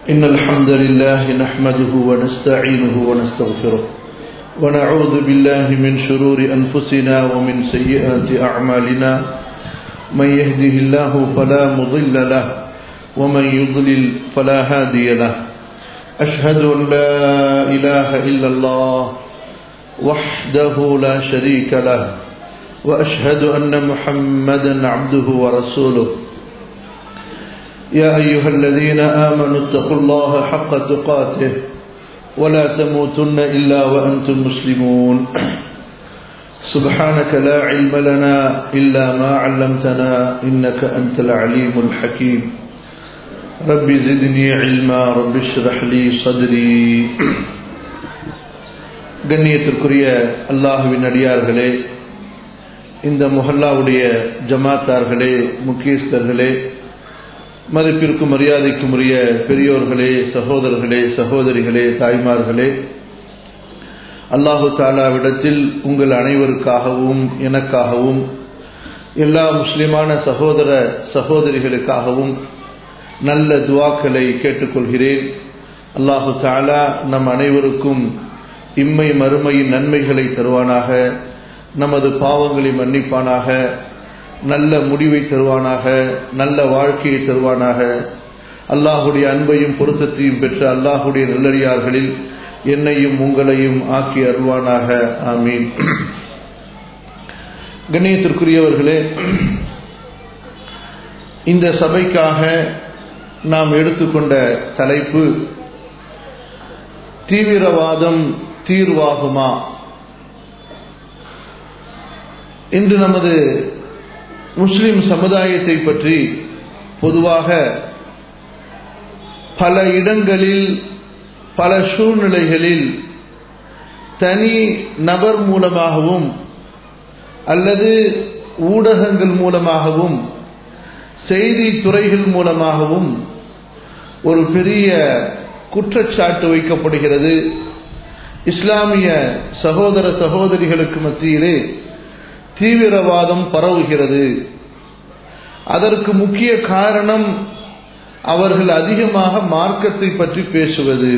إن الحمد لله نحمده ونستعينه ونستغفره ونعوذ بالله من شرور أنفسنا ومن سيئات أعمالنا من يهده الله فلا مضل له ومن يضلل فلا هادي له أشهد أن لا إله إلا الله وحده لا شريك له وأشهد أن محمدا عبده ورسوله يا أيها الذين آمنوا اتقوا الله حق تقاته ولا تموتن إلا وأنتم مسلمون سبحانك لا علم لنا إلا ما علمتنا إنك أنت العليم الحكيم رب زدني علما رب اشرح لي صدري கண்ணியத்திற்குரிய அல்லாஹுவின் அடியார்களே இந்த முஹல்லாவுடைய ஜமாத்தார்களே முக்கியஸ்தர்களே மதிப்பிற்கும் மரியாதைக்கும் உரிய பெரியோர்களே சகோதரர்களே சகோதரிகளே தாய்மார்களே அல்லாஹு தாலாவிடத்தில் உங்கள் அனைவருக்காகவும் எனக்காகவும் எல்லா முஸ்லிமான சகோதர சகோதரிகளுக்காகவும் நல்ல துவாக்களை கேட்டுக்கொள்கிறேன் அல்லாஹு தாலா நம் அனைவருக்கும் இம்மை மறுமையின் நன்மைகளை தருவானாக நமது பாவங்களை மன்னிப்பானாக நல்ல முடிவை தருவானாக நல்ல வாழ்க்கையை தருவானாக அல்லாஹுடைய அன்பையும் பொருத்தத்தையும் பெற்ற அல்லாஹுடைய நல்லடியார்களில் என்னையும் உங்களையும் ஆக்கி அருள்வானாக ஆமீன் கண்ணியத்திற்குரியவர்களே இந்த சபைக்காக நாம் எடுத்துக்கொண்ட தலைப்பு தீவிரவாதம் தீர்வாகுமா இன்று நமது முஸ்லிம் சமுதாயத்தை பற்றி பொதுவாக பல இடங்களில் பல சூழ்நிலைகளில் தனி நபர் மூலமாகவும் அல்லது ஊடகங்கள் மூலமாகவும் செய்தி துறைகள் மூலமாகவும் ஒரு பெரிய குற்றச்சாட்டு வைக்கப்படுகிறது இஸ்லாமிய சகோதர சகோதரிகளுக்கு மத்தியிலே தீவிரவாதம் பரவுகிறது அதற்கு முக்கிய காரணம் அவர்கள் அதிகமாக மார்க்கத்தை பற்றி பேசுவது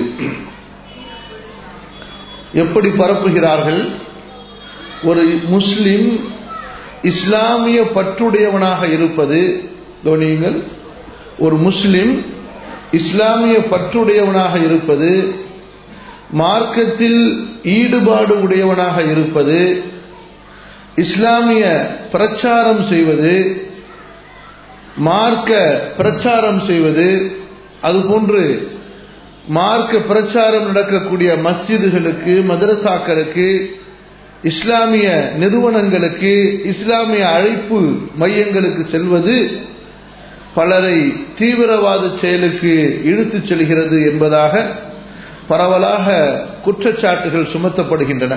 எப்படி பரப்புகிறார்கள் ஒரு முஸ்லிம் இஸ்லாமிய பற்றுடையவனாக இருப்பது கவனியுங்கள் ஒரு முஸ்லிம் இஸ்லாமிய பற்றுடையவனாக இருப்பது மார்க்கத்தில் ஈடுபாடு உடையவனாக இருப்பது இஸ்லாமிய பிரச்சாரம் செய்வது மார்க்க பிரச்சாரம் செய்வது அதுபோன்று மார்க்க பிரச்சாரம் நடக்கக்கூடிய மஸ்ஜிதுகளுக்கு மதரசாக்களுக்கு இஸ்லாமிய நிறுவனங்களுக்கு இஸ்லாமிய அழைப்பு மையங்களுக்கு செல்வது பலரை தீவிரவாத செயலுக்கு இழுத்துச் செல்கிறது என்பதாக பரவலாக குற்றச்சாட்டுகள் சுமத்தப்படுகின்றன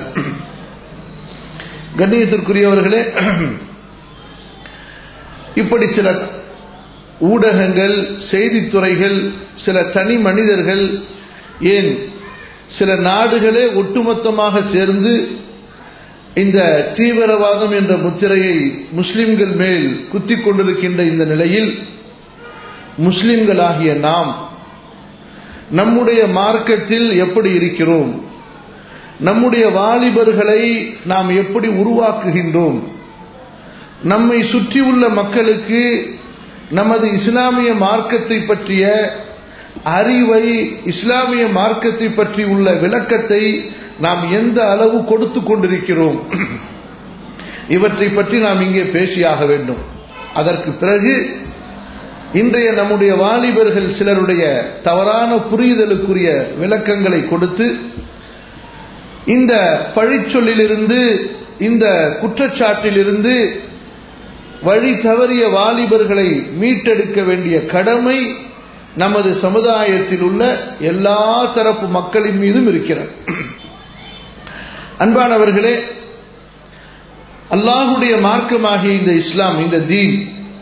கண்ணியத்திற்குரியவர்களே இப்படி சில ஊடகங்கள் செய்தித்துறைகள் சில தனி மனிதர்கள் ஏன் சில நாடுகளே ஒட்டுமொத்தமாக சேர்ந்து இந்த தீவிரவாதம் என்ற முத்திரையை முஸ்லிம்கள் மேல் குத்திக் கொண்டிருக்கின்ற இந்த நிலையில் முஸ்லிம்களாகிய நாம் நம்முடைய மார்க்கத்தில் எப்படி இருக்கிறோம் நம்முடைய வாலிபர்களை நாம் எப்படி உருவாக்குகின்றோம் நம்மை சுற்றியுள்ள மக்களுக்கு நமது இஸ்லாமிய மார்க்கத்தை பற்றிய அறிவை இஸ்லாமிய மார்க்கத்தை பற்றி உள்ள விளக்கத்தை நாம் எந்த அளவு கொடுத்து கொண்டிருக்கிறோம் இவற்றை பற்றி நாம் இங்கே பேசியாக வேண்டும் அதற்கு பிறகு இன்றைய நம்முடைய வாலிபர்கள் சிலருடைய தவறான புரிதலுக்குரிய விளக்கங்களை கொடுத்து இந்த பழிச்சொல்லிலிருந்து இந்த குற்றச்சாட்டிலிருந்து வழி தவறிய வாலிபர்களை மீட்டெடுக்க வேண்டிய கடமை நமது சமுதாயத்தில் உள்ள எல்லா தரப்பு மக்களின் மீதும் இருக்கிறது அன்பானவர்களே அல்லாஹுடைய மார்க்கமாகிய இந்த இஸ்லாம் இந்த தீன்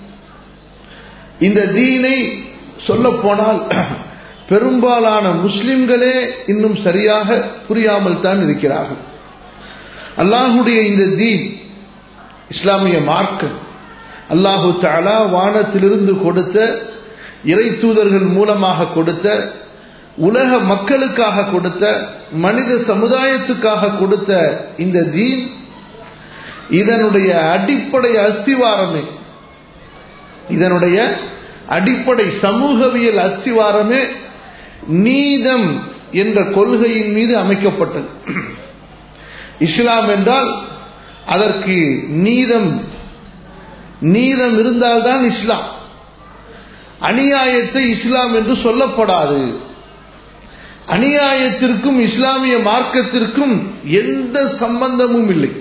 இந்த தீனை சொல்ல போனால் பெரும்பாலான முஸ்லிம்களே இன்னும் சரியாக புரியாமல் தான் இருக்கிறார்கள் அல்லாஹுடைய இந்த தீன் இஸ்லாமிய மார்க்கம் அல்லாஹு தாலா வானத்திலிருந்து கொடுத்த இறை தூதர்கள் மூலமாக கொடுத்த உலக மக்களுக்காக கொடுத்த மனித சமுதாயத்துக்காக கொடுத்த இந்த தீன் இதனுடைய அடிப்படை அஸ்திவாரமே இதனுடைய அடிப்படை சமூகவியல் அஸ்திவாரமே நீதம் என்ற கொள்கையின் மீது அமைக்கப்பட்டது இஸ்லாம் என்றால் அதற்கு நீதம் நீதம் இருந்தால்தான் இஸ்லாம் அநியாயத்தை இஸ்லாம் என்று சொல்லப்படாது அநியாயத்திற்கும் இஸ்லாமிய மார்க்கத்திற்கும் எந்த சம்பந்தமும் இல்லை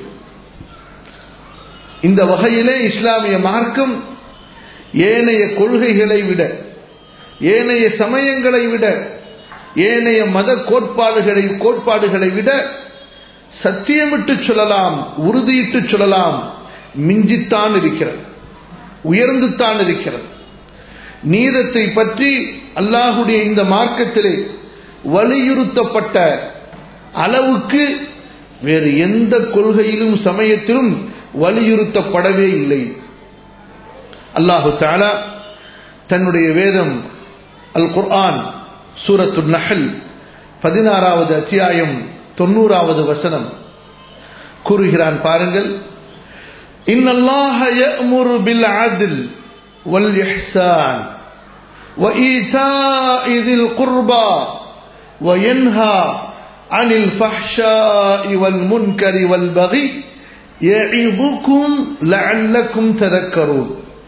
இந்த வகையிலே இஸ்லாமிய மார்க்கம் ஏனைய கொள்கைகளை விட ஏனைய சமயங்களை விட ஏனைய மத கோட்பாடுகளை கோட்பாடுகளை விட சத்தியமிட்டு சொல்லலாம் உறுதியிட்டு சொல்லலாம் மிஞ்சித்தான் இருக்கிறது உயர்ந்துத்தான் இருக்கிறது நீதத்தை பற்றி அல்லாஹுடைய இந்த மார்க்கத்திலே வலியுறுத்தப்பட்ட அளவுக்கு வேறு எந்த கொள்கையிலும் சமயத்திலும் வலியுறுத்தப்படவே இல்லை அல்லாஹு தாலா தன்னுடைய வேதம் அல் குர்ஆன் சூரத்து நஹல் பதினாறாவது அத்தியாயம் தொண்ணூறாவது வசனம் கூறுகிறான் பாருங்கள் இன்னல்லாஹ யஅமுரு பில் அத்ல் வல் இஹ்சான் وإيتاء ذي القربى وينهى عن الفحشاء والمنكر والبغي يعظكم لعلكم تذكرون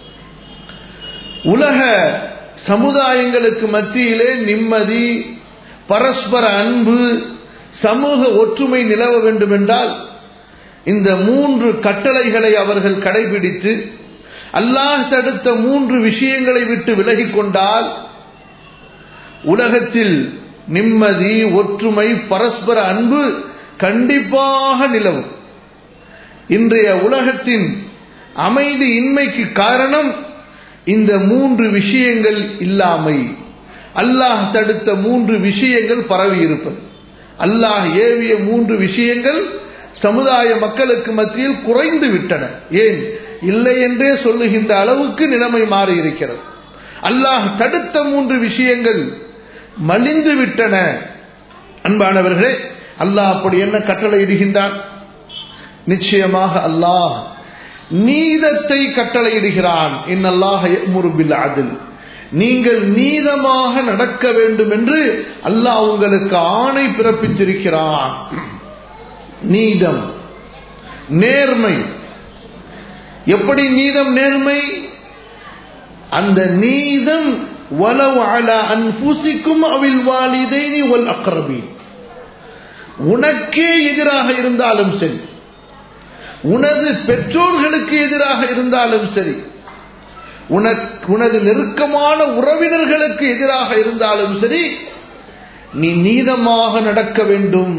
உலக சமுதாயங்களுக்கு மத்தியிலே நிம்மதி பரஸ்பர அன்பு சமூக ஒற்றுமை நிலவ வேண்டும் என்றால் இந்த மூன்று கட்டளைகளை அவர்கள் கடைபிடித்து அல்லாஹ் தடுத்த மூன்று விஷயங்களை விட்டு விலகிக் கொண்டால் உலகத்தில் நிம்மதி ஒற்றுமை பரஸ்பர அன்பு கண்டிப்பாக நிலவும் இன்றைய உலகத்தின் அமைதி இன்மைக்கு காரணம் இந்த மூன்று விஷயங்கள் இல்லாமை அல்லாஹ் தடுத்த மூன்று விஷயங்கள் பரவி இருப்பது அல்லாஹ் ஏவிய மூன்று விஷயங்கள் சமுதாய மக்களுக்கு மத்தியில் குறைந்து விட்டன ஏன் இல்லை என்றே சொல்லுகின்ற அளவுக்கு நிலைமை மாறி இருக்கிறது அல்லாஹ் தடுத்த மூன்று விஷயங்கள் மலிந்து விட்டன அன்பானவர்களே அல்லாஹ் அப்படி என்ன கட்டளை இடுகின்றான் நிச்சயமாக அல்லாஹ் நீதத்தை கட்டளையிடுகிறான் இன்னல்லாஹ் முருபில் அதில் நீங்கள் நீதமாக நடக்க வேண்டும் என்று அல்லாஹ் உங்களுக்கு ஆணை பிறப்பித்திருக்கிறான் நீதம் நேர்மை எப்படி நீதம் நேர்மை அந்த நீதம் வலவ் அலா அன்புசிக்கும் அவில் வாலிதைனி ஒல் அக்ரபி உனக்கே எதிராக இருந்தாலும் சரி உனது பெற்றோர்களுக்கு எதிராக இருந்தாலும் சரி உனது நெருக்கமான உறவினர்களுக்கு எதிராக இருந்தாலும் சரி நீ நீதமாக நடக்க வேண்டும்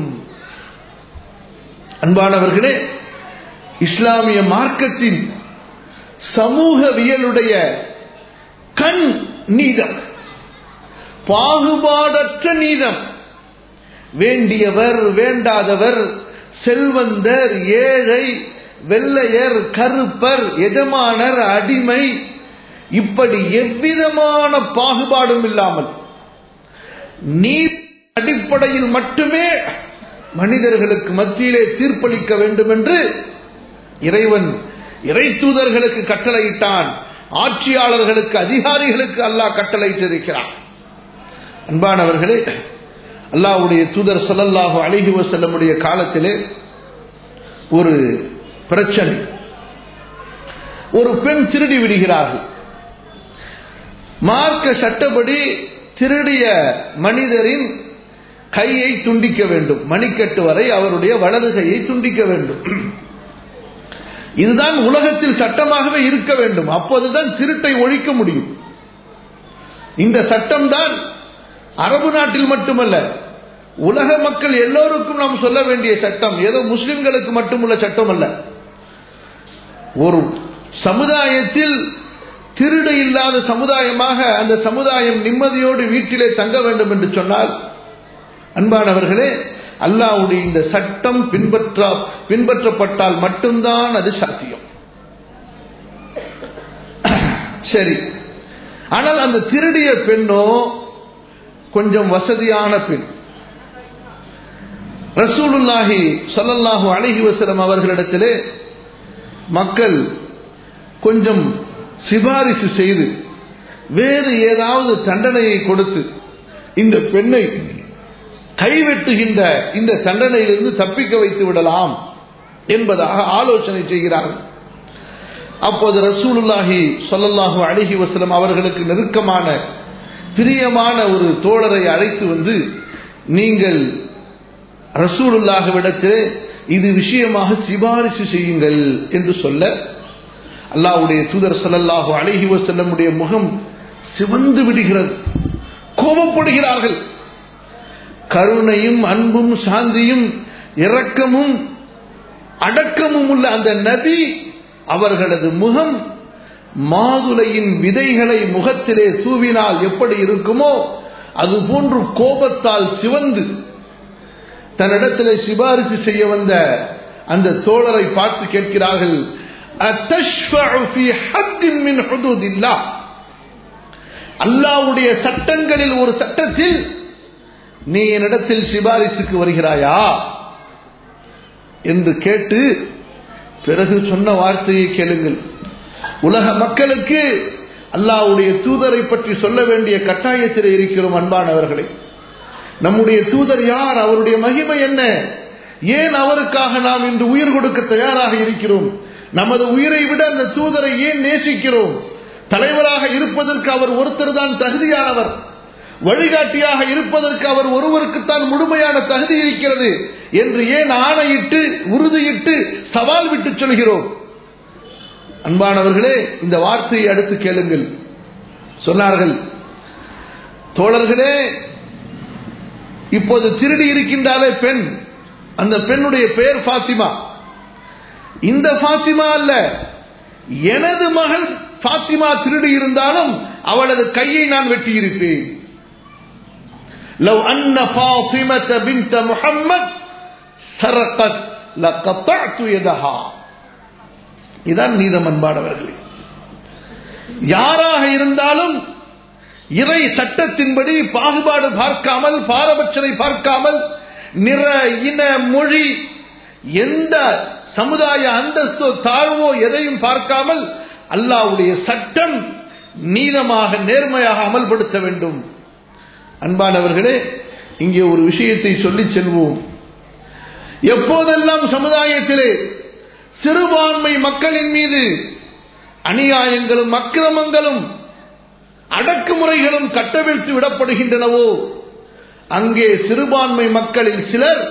அன்பானவர்களே இஸ்லாமிய மார்க்கத்தின் சமூகவியலுடைய கண் நீதம் பாகுபாடற்ற நீதம் வேண்டியவர் வேண்டாதவர் செல்வந்தர் ஏழை வெள்ளையர் கருப்பர் எஜமானர் அடிமை இப்படி எவ்விதமான பாகுபாடும் இல்லாமல் நீ அடிப்படையில் மட்டுமே மனிதர்களுக்கு மத்தியிலே தீர்ப்பளிக்க வேண்டும் என்று இறைவன் இறை தூதர்களுக்கு கட்டளையிட்டான் ஆட்சியாளர்களுக்கு அதிகாரிகளுக்கு அல்லாஹ் கட்டளையிட்டிருக்கிறான் அன்பானவர்களே அல்லாஹ்வுடைய தூதர் சொல்லல்லாஹு அழகி வசல்லமுடைய காலத்திலே ஒரு பிரச்சனை ஒரு பெண் திருடி விடுகிறார்கள் மார்க்க சட்டப்படி திருடிய மனிதரின் கையை துண்டிக்க வேண்டும் மணிக்கட்டு வரை அவருடைய வலது கையை துண்டிக்க வேண்டும் இதுதான் உலகத்தில் சட்டமாகவே இருக்க வேண்டும் அப்போதுதான் திருட்டை ஒழிக்க முடியும் இந்த சட்டம் தான் அரபு நாட்டில் மட்டுமல்ல உலக மக்கள் எல்லோருக்கும் நாம் சொல்ல வேண்டிய சட்டம் ஏதோ முஸ்லிம்களுக்கு மட்டுமுள்ள சட்டம் அல்ல ஒரு சமுதாயத்தில் திருடு இல்லாத சமுதாயமாக அந்த சமுதாயம் நிம்மதியோடு வீட்டிலே தங்க வேண்டும் என்று சொன்னால் அன்பானவர்களே அல்லாவுடைய இந்த சட்டம் பின்பற்ற பின்பற்றப்பட்டால் மட்டும்தான் அது சாத்தியம் சரி ஆனால் அந்த திருடிய பெண்ணோ கொஞ்சம் வசதியான பெண் ரசூலுல்லாஹி ஸல்லல்லாஹு அலைஹி வஸல்லம் அவர்களிடத்திலே மக்கள் கொஞ்சம் சிபாரிசு செய்து வேறு ஏதாவது தண்டனையை கொடுத்து இந்த பெண்ணை கைவெட்டுகின்ற இந்த தண்டனையிலிருந்து தப்பிக்க வைத்து விடலாம் என்பதாக ஆலோசனை செய்கிறார்கள் அப்போது ரசூலுல்லாஹி ஸல்லல்லாஹு அலைஹி வஸல்லம் அவர்களுக்கு நெருக்கமான பிரியமான ஒரு தோழரை அழைத்து வந்து நீங்கள் ரசூலுல்லாஹ்விடத்தில் இது விஷயமாக சிபாரிசு செய்யுங்கள் என்று சொல்ல அல்லாஹ்வுடைய தூதர் ஸல்லல்லாஹு அலைஹி வஸல்லமுடைய முகம் சிவந்து விடுகிறது கோபப்படுகிறார்கள் கருணையும் அன்பும் சாந்தியும் இரக்கமும் அடக்கமும் உள்ள அந்த நபி அவர்களது முகம் மாதுளையின் விதைகளை முகத்திலே தூவினால் எப்படி இருக்குமோ அது போன்று கோபத்தால் சிவந்து தன்னிடத்திலே சிபாரிசு செய்ய வந்த அந்த தோழரை பார்த்து கேட்கிறார்கள் அல்லாவுடைய சட்டங்களில் ஒரு சட்டத்தில் நீ என்னிடத்தில் சிபாரிசுக்கு வருகிறாயா என்று கேட்டு பிறகு சொன்ன வார்த்தையை கேளுங்கள் உலக மக்களுக்கு அல்லாவுடைய தூதரை பற்றி சொல்ல வேண்டிய கட்டாயத்தில் இருக்கிறோம் அன்பானவர்களை நம்முடைய தூதர் யார் அவருடைய மகிமை என்ன ஏன் அவருக்காக நாம் இன்று உயிர் கொடுக்க தயாராக இருக்கிறோம் நமது உயிரை விட அந்த தூதரை ஏன் நேசிக்கிறோம் தலைவராக இருப்பதற்கு அவர் ஒருத்தர் தான் தகுதியானவர் வழிகாட்டியாக இருப்பதற்கு அவர் ஒருவருக்குத்தான் முழுமையான தகுதி இருக்கிறது என்று ஏன் ஆணையிட்டு உறுதியிட்டு சவால் விட்டு சொல்கிறோம் அன்பானவர்களே இந்த வார்த்தையை அடுத்து கேளுங்கள் சொன்னார்கள் தோழர்களே இப்போது திருடி இருக்கின்றாலே பெண் அந்த பெண்ணுடைய பெயர் பாத்திமா இந்த பாத்திமா அல்ல எனது மகள் பாத்திமா திருடி இருந்தாலும் அவளது கையை நான் வெட்டியிருப்பேன் لو أن فاطمة بنت محمد سرقت لقطعت يدها இதான் நீதம் அன்பானவர்களே யாராக இருந்தாலும் இறை சட்டத்தின்படி பாகுபாடு பார்க்காமல் பாரபட்சனை பார்க்காமல் நிற இன மொழி எந்த சமுதாய அந்தஸ்தோ தாழ்வோ எதையும் பார்க்காமல் அல்லாவுடைய சட்டம் நீதமாக நேர்மையாக அமல்படுத்த வேண்டும் அன்பானவர்களே இங்கே ஒரு விஷயத்தை சொல்லிச் செல்வோம் எப்போதெல்லாம் சமுதாயத்திலே சிறுபான்மை மக்களின் மீது அநியாயங்களும் அக்கிரமங்களும் அடக்குமுறைகளும் கட்டவிழ்த்து விடப்படுகின்றனவோ அங்கே சிறுபான்மை மக்களில் சிலர்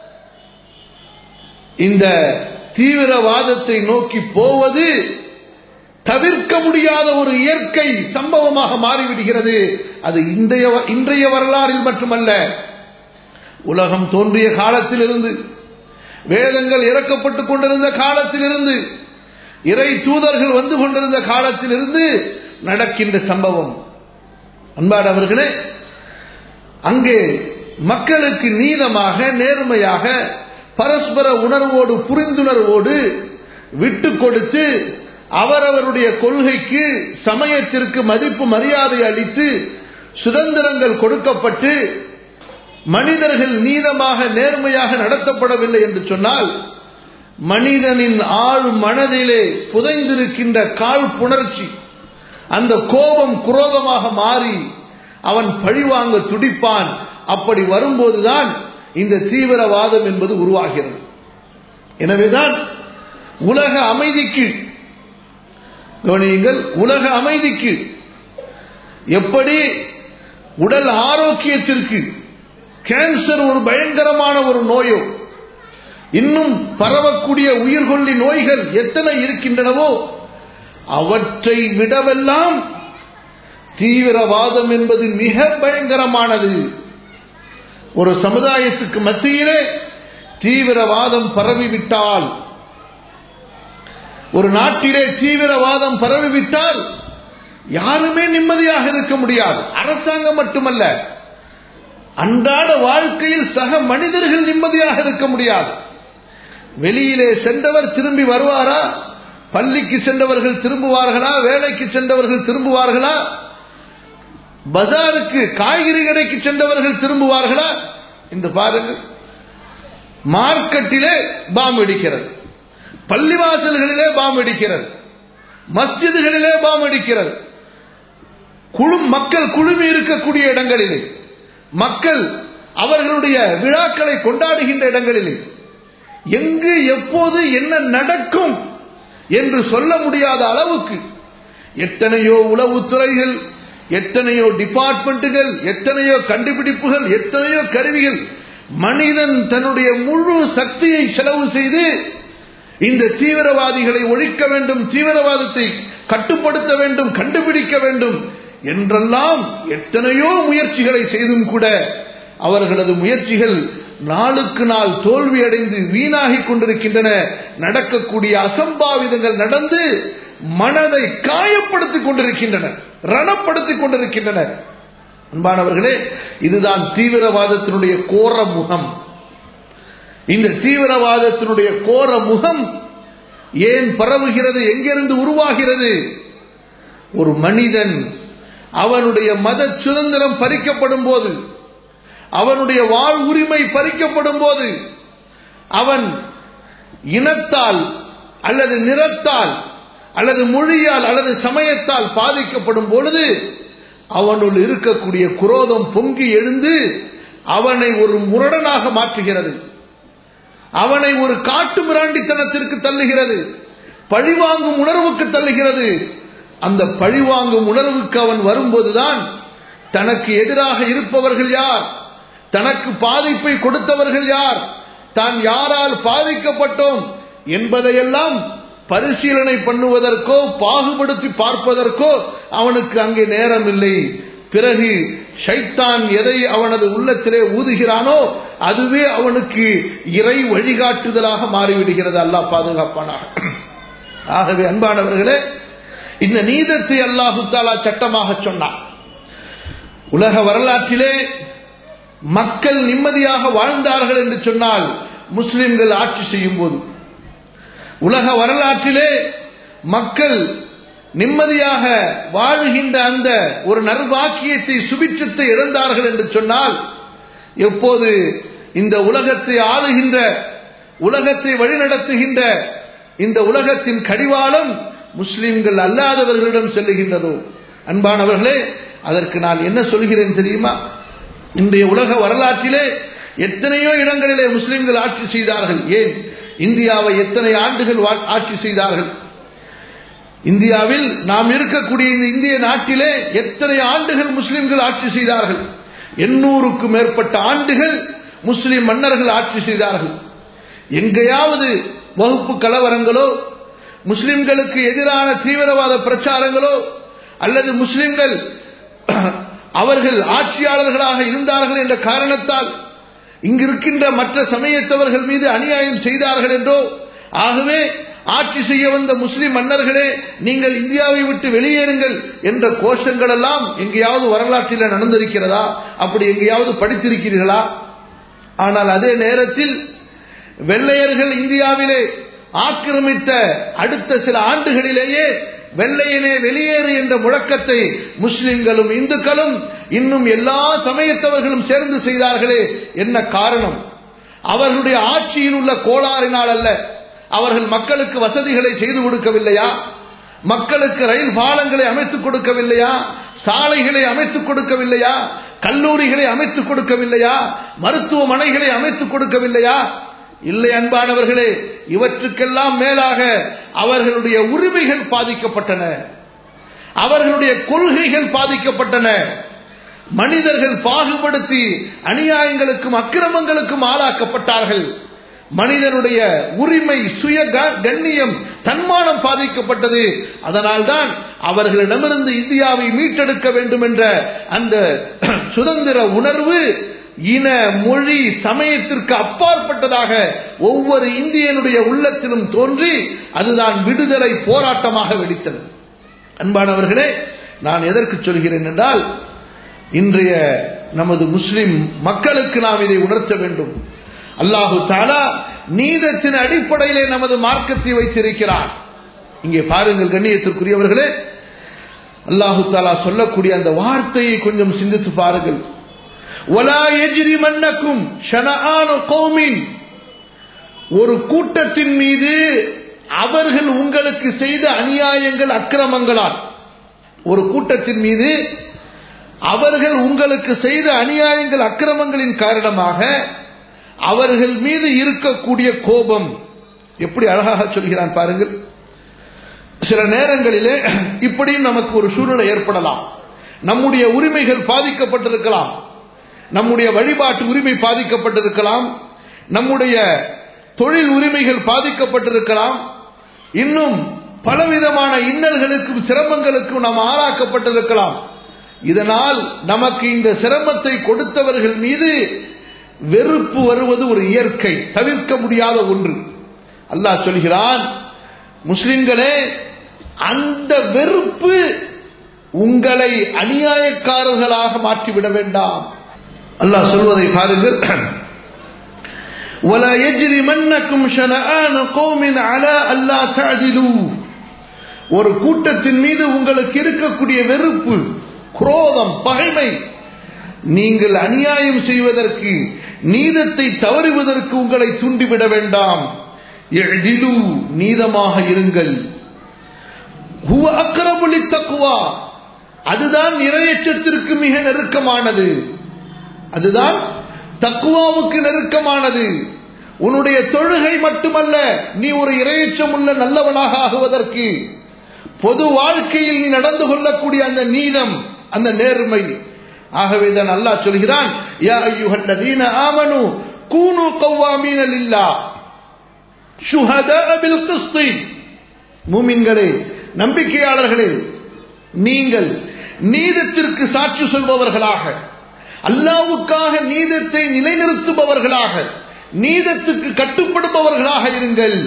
இந்த தீவிரவாதத்தை நோக்கி போவது தவிர்க்க முடியாத ஒரு இயற்கை சம்பவமாக மாறிவிடுகிறது அது இன்றைய இன்றைய வரலாறில் மட்டுமல்ல உலகம் தோன்றிய காலத்திலிருந்து வேதங்கள் இறக்கப்பட்டுக் கொண்டிருந்த காலத்திலிருந்து இறை தூதர்கள் வந்து கொண்டிருந்த காலத்திலிருந்து நடக்கின்ற சம்பவம் அன்பானவர்களே அங்கே மக்களுக்கு நீதமாக நேர்மையாக பரஸ்பர உணர்வோடு புரிந்துணர்வோடு விட்டு கொடுத்து அவரவருடைய கொள்கைக்கு சமயத்திற்கு மதிப்பு மரியாதை அளித்து சுதந்திரங்கள் கொடுக்கப்பட்டு மனிதர்கள் நீதமாக நேர்மையாக நடத்தப்படவில்லை என்று சொன்னால் மனிதனின் ஆழ் மனதிலே புதைந்திருக்கின்ற கால் புணர்ச்சி அந்த கோபம் குரோதமாக மாறி அவன் பழிவாங்க துடிப்பான் அப்படி வரும்போதுதான் இந்த தீவிரவாதம் என்பது உருவாகிறது எனவேதான் உலக அமைதிக்கு கவனியுங்கள் உலக அமைதிக்கு எப்படி உடல் ஆரோக்கியத்திற்கு கேன்சர் ஒரு பயங்கரமான ஒரு நோயோ இன்னும் பரவக்கூடிய உயிர்கொல்லி நோய்கள் எத்தனை இருக்கின்றனவோ அவற்றை விடவெல்லாம் தீவிரவாதம் என்பது மிக பயங்கரமானது ஒரு சமுதாயத்துக்கு மத்தியிலே தீவிரவாதம் பரவிவிட்டால் ஒரு நாட்டிலே தீவிரவாதம் பரவிவிட்டால் யாருமே நிம்மதியாக இருக்க முடியாது அரசாங்கம் மட்டுமல்ல அன்றாட வாழ்க்கையில் சக மனிதர்கள் நிம்மதியாக இருக்க முடியாது வெளியிலே சென்றவர் திரும்பி வருவாரா பள்ளிக்கு சென்றவர்கள் திரும்புவார்களா வேலைக்கு சென்றவர்கள் திரும்புவார்களா பஜாருக்கு காய்கறி கடைக்கு சென்றவர்கள் திரும்புவார்களா என்று பாருங்கள் மார்க்கெட்டிலே பாம் வெடிக்கிறது பள்ளிவாசல்களிலே பாம் வெடிக்கிறது மஸ்ஜிதுகளிலே பாம் வெடிக்கிறது குழு மக்கள் குழுமி இருக்கக்கூடிய இடங்களிலே மக்கள் அவர்களுடைய விழாக்களை கொண்டாடுகின்ற இடங்களிலே எங்கு எப்போது என்ன நடக்கும் என்று சொல்ல முடியாத அளவுக்கு எத்தனையோ உளவுத்துறைகள் எத்தனையோ டிபார்ட்மெண்ட்டுகள் எத்தனையோ கண்டுபிடிப்புகள் எத்தனையோ கருவிகள் மனிதன் தன்னுடைய முழு சக்தியை செலவு செய்து இந்த தீவிரவாதிகளை ஒழிக்க வேண்டும் தீவிரவாதத்தை கட்டுப்படுத்த வேண்டும் கண்டுபிடிக்க வேண்டும் என்றெல்லாம் எத்தனையோ முயற்சிகளை செய்தும் கூட அவர்களது முயற்சிகள் நாளுக்கு நாள் தோல்வியடைந்து வீணாகிக் கொண்டிருக்கின்றன நடக்கக்கூடிய அசம்பாவிதங்கள் நடந்து மனதை காயப்படுத்திக் கொண்டிருக்கின்றன ரணப்படுத்திக் கொண்டிருக்கின்றன அன்பானவர்களே இதுதான் தீவிரவாதத்தினுடைய கோர முகம் இந்த தீவிரவாதத்தினுடைய கோர முகம் ஏன் பரவுகிறது எங்கிருந்து உருவாகிறது ஒரு மனிதன் அவனுடைய மத சுதந்திரம் பறிக்கப்படும் போது அவனுடைய வாழ் உரிமை பறிக்கப்படும் போது அவன் இனத்தால் அல்லது நிறத்தால் அல்லது மொழியால் அல்லது சமயத்தால் பாதிக்கப்படும் பொழுது அவனுள் இருக்கக்கூடிய குரோதம் பொங்கி எழுந்து அவனை ஒரு முரடனாக மாற்றுகிறது அவனை ஒரு காட்டு மிராண்டித்தனத்திற்கு தள்ளுகிறது பழிவாங்கும் உணர்வுக்கு தள்ளுகிறது அந்த பழிவாங்கும் உணர்வுக்கு அவன் வரும்போதுதான் தனக்கு எதிராக இருப்பவர்கள் யார் தனக்கு பாதிப்பை கொடுத்தவர்கள் யார் தான் யாரால் பாதிக்கப்பட்டோம் என்பதையெல்லாம் பரிசீலனை பண்ணுவதற்கோ பாகுபடுத்தி பார்ப்பதற்கோ அவனுக்கு அங்கே நேரம் இல்லை பிறகு ஷைத்தான் எதை அவனது உள்ளத்திலே ஊதுகிறானோ அதுவே அவனுக்கு இறை வழிகாட்டுதலாக மாறிவிடுகிறது அல்லாஹ் பாதுகாப்பானாக ஆகவே அன்பானவர்களே இந்த நீதத்தை அல்லாஹு தாலா சட்டமாக சொன்னான் உலக வரலாற்றிலே மக்கள் நிம்மதியாக வாழ்ந்தார்கள் என்று சொன்னால் முஸ்லிம்கள் ஆட்சி செய்யும் போது உலக வரலாற்றிலே மக்கள் நிம்மதியாக வாழுகின்ற அந்த ஒரு நர்வாக்கியத்தை சுபிட்சத்தை இழந்தார்கள் என்று சொன்னால் எப்போது இந்த உலகத்தை ஆளுகின்ற உலகத்தை வழிநடத்துகின்ற இந்த உலகத்தின் கடிவாளம் முஸ்லிம்கள் அல்லாதவர்களிடம் செல்லுகின்றதோ அன்பானவர்களே அதற்கு நான் என்ன சொல்கிறேன் தெரியுமா இன்றைய உலக வரலாற்றிலே எத்தனையோ இடங்களிலே முஸ்லிம்கள் ஆட்சி செய்தார்கள் ஏன் இந்தியாவை எத்தனை ஆண்டுகள் ஆட்சி செய்தார்கள் இந்தியாவில் நாம் இருக்கக்கூடிய இந்த இந்திய நாட்டிலே எத்தனை ஆண்டுகள் முஸ்லிம்கள் ஆட்சி செய்தார்கள் எண்ணூறுக்கும் மேற்பட்ட ஆண்டுகள் முஸ்லிம் மன்னர்கள் ஆட்சி செய்தார்கள் எங்கேயாவது வகுப்பு கலவரங்களோ முஸ்லிம்களுக்கு எதிரான தீவிரவாத பிரச்சாரங்களோ அல்லது முஸ்லிம்கள் அவர்கள் ஆட்சியாளர்களாக இருந்தார்கள் என்ற காரணத்தால் இங்கிருக்கின்ற மற்ற சமயத்தவர்கள் மீது அநியாயம் செய்தார்கள் என்றோ ஆகவே ஆட்சி செய்ய வந்த முஸ்லிம் மன்னர்களே நீங்கள் இந்தியாவை விட்டு வெளியேறுங்கள் என்ற கோஷங்கள் எல்லாம் எங்கேயாவது வரலாற்றில் நடந்திருக்கிறதா அப்படி எங்கேயாவது படித்திருக்கிறீர்களா ஆனால் அதே நேரத்தில் வெள்ளையர்கள் இந்தியாவிலே ஆக்கிரமித்த அடுத்த சில ஆண்டுகளிலேயே வெள்ளையனே வெளியேறு என்ற முழக்கத்தை முஸ்லிம்களும் இந்துக்களும் இன்னும் எல்லா சமயத்தவர்களும் சேர்ந்து செய்தார்களே என்ன காரணம் அவர்களுடைய ஆட்சியில் உள்ள கோளாறினால் அல்ல அவர்கள் மக்களுக்கு வசதிகளை செய்து கொடுக்கவில்லையா மக்களுக்கு ரயில் பாலங்களை அமைத்துக் கொடுக்கவில்லையா சாலைகளை அமைத்துக் கொடுக்கவில்லையா கல்லூரிகளை அமைத்துக் கொடுக்கவில்லையா மருத்துவமனைகளை அமைத்துக் கொடுக்கவில்லையா இல்லை அன்பானவர்களே இவற்றுக்கெல்லாம் மேலாக அவர்களுடைய உரிமைகள் பாதிக்கப்பட்டன அவர்களுடைய கொள்கைகள் பாதிக்கப்பட்டன மனிதர்கள் பாகுபடுத்தி அநியாயங்களுக்கும் அக்கிரமங்களுக்கும் ஆளாக்கப்பட்டார்கள் மனிதனுடைய உரிமை சுய கண்ணியம் தன்மானம் பாதிக்கப்பட்டது அதனால்தான் அவர்களிடமிருந்து இந்தியாவை மீட்டெடுக்க வேண்டும் என்ற அந்த சுதந்திர உணர்வு இன மொழி சமயத்திற்கு அப்பாற்பட்டதாக ஒவ்வொரு இந்தியனுடைய உள்ளத்திலும் தோன்றி அதுதான் விடுதலை போராட்டமாக வெடித்தது அன்பானவர்களே நான் எதற்கு சொல்கிறேன் என்றால் இன்றைய நமது முஸ்லிம் மக்களுக்கு நாம் இதை உணர்த்த வேண்டும் அல்லாஹு தாலா நீதத்தின் அடிப்படையிலே நமது மார்க்கத்தை வைத்திருக்கிறார் இங்கே பாருங்கள் கண்ணியத்திற்குரியவர்களே அல்லாஹு தாலா சொல்லக்கூடிய அந்த வார்த்தையை கொஞ்சம் சிந்தித்து பாருங்கள் ஒலா எஜிரி மன்னக்கும் ஷனஆன கௌமின் ஒரு கூட்டத்தின் மீது அவர்கள் உங்களுக்கு செய்த அநியாயங்கள் அக்கிரமங்களால் ஒரு கூட்டத்தின் மீது அவர்கள் உங்களுக்கு செய்த அநியாயங்கள் அக்கிரமங்களின் காரணமாக அவர்கள் மீது இருக்கக்கூடிய கோபம் எப்படி அழகாக சொல்கிறான் பாருங்கள் சில நேரங்களிலே இப்படியும் நமக்கு ஒரு சூழ்நிலை ஏற்படலாம் நம்முடைய உரிமைகள் பாதிக்கப்பட்டிருக்கலாம் நம்முடைய வழிபாட்டு உரிமை பாதிக்கப்பட்டிருக்கலாம் நம்முடைய தொழில் உரிமைகள் பாதிக்கப்பட்டிருக்கலாம் இன்னும் பலவிதமான இன்னல்களுக்கும் சிரமங்களுக்கும் நாம் ஆளாக்கப்பட்டிருக்கலாம் இதனால் நமக்கு இந்த சிரமத்தை கொடுத்தவர்கள் மீது வெறுப்பு வருவது ஒரு இயற்கை தவிர்க்க முடியாத ஒன்று அல்லாஹ் சொல்கிறான் முஸ்லிம்களே அந்த வெறுப்பு உங்களை அநியாயக்காரர்களாக மாற்றிவிட வேண்டாம் அல்லாஹ் சொல்வதை பாருங்கள் ولا يجرمنكم شنآن قوم على ألا تعدلوا ஒரு கூட்டத்தின் மீது உங்களுக்கு இருக்கக்கூடிய வெறுப்பு குரோதம் பகைமை நீங்கள் அநியாயம் செய்வதற்கு நீதத்தை தவறுவதற்கு உங்களை தூண்டிவிட வேண்டாம் எழிலு நீதமாக இருங்கள் ஹுவ அக்கரமுலி தக்குவா அதுதான் இரையச்சத்திற்கு மிக நெருக்கமானது அதுதான் தக்குவாவுக்கு நெருக்கமானது உன்னுடைய தொழுகை மட்டுமல்ல நீ ஒரு இரையச்சம் உள்ள நல்லவனாக ஆகுவதற்கு பொது வாழ்க்கையில் நீ நடந்து கொள்ளக்கூடிய அந்த நீதம் அந்த நேர்மை ஆகவே தான் அல்லாஹ் சொல்கிறான் யா ஐயுஹல்லதீன ஆமனு கூனு கவ்வாமீன லில்லா ஷுஹதா பில் கிஸ்தி மூமின்களே நம்பிக்கையாளர்களே நீங்கள் நீதத்திற்கு சாட்சி சொல்பவர்களாக அல்லாவுக்காக நீதத்தை நிலைநிறுத்துபவர்களாக நீதத்துக்கு கட்டுப்படுபவர்களாக இருங்கள்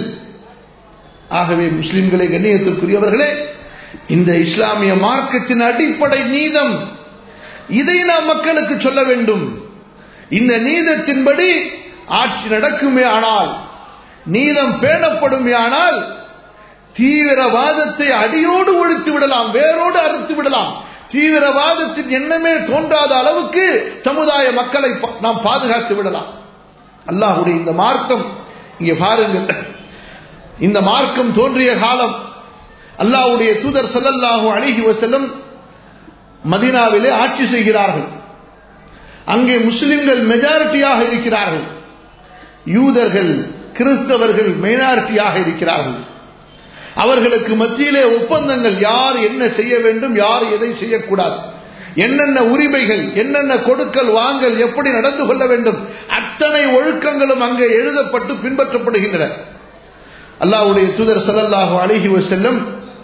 ஆகவே முஸ்லிம்களை கண்ணியத்திற்குரியவர்களே இந்த இஸ்லாமிய மார்க்கத்தின் அடிப்படை நீதம் இதை நாம் மக்களுக்கு சொல்ல வேண்டும் இந்த நீதத்தின்படி ஆட்சி நடக்குமே ஆனால் நீதம் பேணப்படுமே ஆனால் தீவிரவாதத்தை அடியோடு ஒழித்து விடலாம் வேரோடு அறுத்து விடலாம் தீவிரவாதத்தின் எண்ணமே தோன்றாத அளவுக்கு சமுதாய மக்களை நாம் பாதுகாத்து விடலாம் அல்லாஹுடைய இந்த மார்க்கம் இங்கே பாருங்கள் இந்த மார்க்கம் தோன்றிய காலம் அல்லாஹுடைய தூதர் சல்லல்லாஹு அழகி வசல்லம் மதினாவிலே ஆட்சி செய்கிறார்கள் அங்கே முஸ்லிம்கள் மெஜாரிட்டியாக இருக்கிறார்கள் யூதர்கள் கிறிஸ்தவர்கள் மைனாரிட்டியாக இருக்கிறார்கள் அவர்களுக்கு மத்தியிலே ஒப்பந்தங்கள் யார் என்ன செய்ய வேண்டும் யார் எதை செய்யக்கூடாது என்னென்ன உரிமைகள் என்னென்ன கொடுக்கல் வாங்கல் எப்படி நடந்து கொள்ள வேண்டும் அத்தனை ஒழுக்கங்களும் அங்கே எழுதப்பட்டு பின்பற்றப்படுகின்றன அல்லாவுடைய தூதர் சல்லல்லாஹு அழகி செல்லும்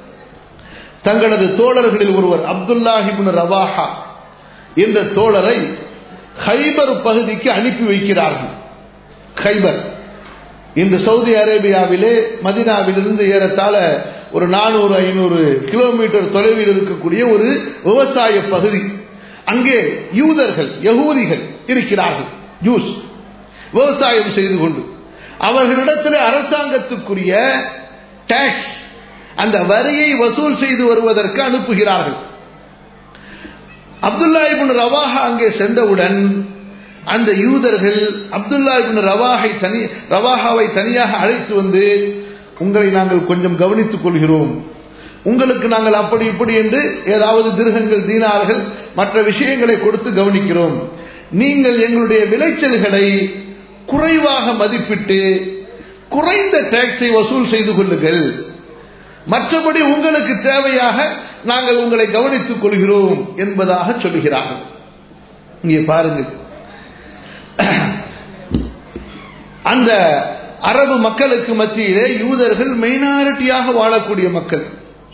தங்களது தோழர்களில் ஒருவர் அப்துல்லாஹிபின் ரவாஹா என்ற தோழரை ஹைபர் பகுதிக்கு அனுப்பி வைக்கிறார்கள் ஹைபர் இன்று சவுதி அரேபியாவிலே மதினாவிலிருந்து ஏறத்தாழ ஒரு நானூறு ஐநூறு கிலோமீட்டர் தொலைவில் இருக்கக்கூடிய ஒரு விவசாய பகுதி அங்கே யூதர்கள் யகூதிகள் இருக்கிறார்கள் ஜூஸ் விவசாயம் செய்து கொண்டு அவர்களிடத்தில் அரசாங்கத்துக்குரிய டாக்ஸ் அந்த வரியை வசூல் செய்து வருவதற்கு அனுப்புகிறார்கள் அப்துல்லா இபின் ரவாஹா அங்கே சென்றவுடன் அந்த யூதர்கள் அப்துல்லா இபின் ரவாஹை தனி ரவாஹாவை தனியாக அழைத்து வந்து உங்களை நாங்கள் கொஞ்சம் கவனித்துக் கொள்கிறோம் உங்களுக்கு நாங்கள் அப்படி இப்படி என்று ஏதாவது திருகங்கள் தீனார்கள் மற்ற விஷயங்களை கொடுத்து கவனிக்கிறோம் நீங்கள் எங்களுடைய விளைச்சல்களை குறைவாக மதிப்பிட்டு குறைந்த டாக்ஸை வசூல் செய்து கொள்ளுங்கள் மற்றபடி உங்களுக்கு தேவையாக நாங்கள் உங்களை கவனித்துக் கொள்கிறோம் என்பதாக சொல்லுகிறார்கள் இங்கே பாருங்கள் அந்த அரபு மக்களுக்கு மத்தியிலே யூதர்கள் மைனாரிட்டியாக வாழக்கூடிய மக்கள்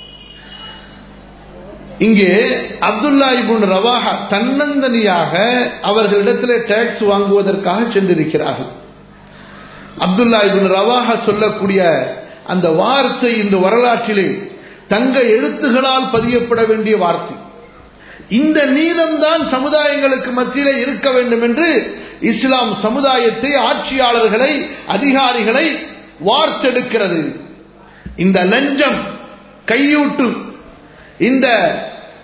இங்கே அப்துல்லா இபுன் ரவாஹா தன்னந்தனியாக அவர்களிடத்திலே டாக்ஸ் வாங்குவதற்காக சென்றிருக்கிறார்கள் அப்துல்லா இபுன் ரவாஹா சொல்லக்கூடிய அந்த வார்த்தை இந்த வரலாற்றிலே தங்க எழுத்துகளால் பதியப்பட வேண்டிய வார்த்தை இந்த நீதம்தான் சமுதாயங்களுக்கு மத்தியிலே இருக்க வேண்டும் என்று இஸ்லாம் சமுதாயத்தை ஆட்சியாளர்களை அதிகாரிகளை வார்த்தெடுக்கிறது இந்த லஞ்சம் கையூட்டு இந்த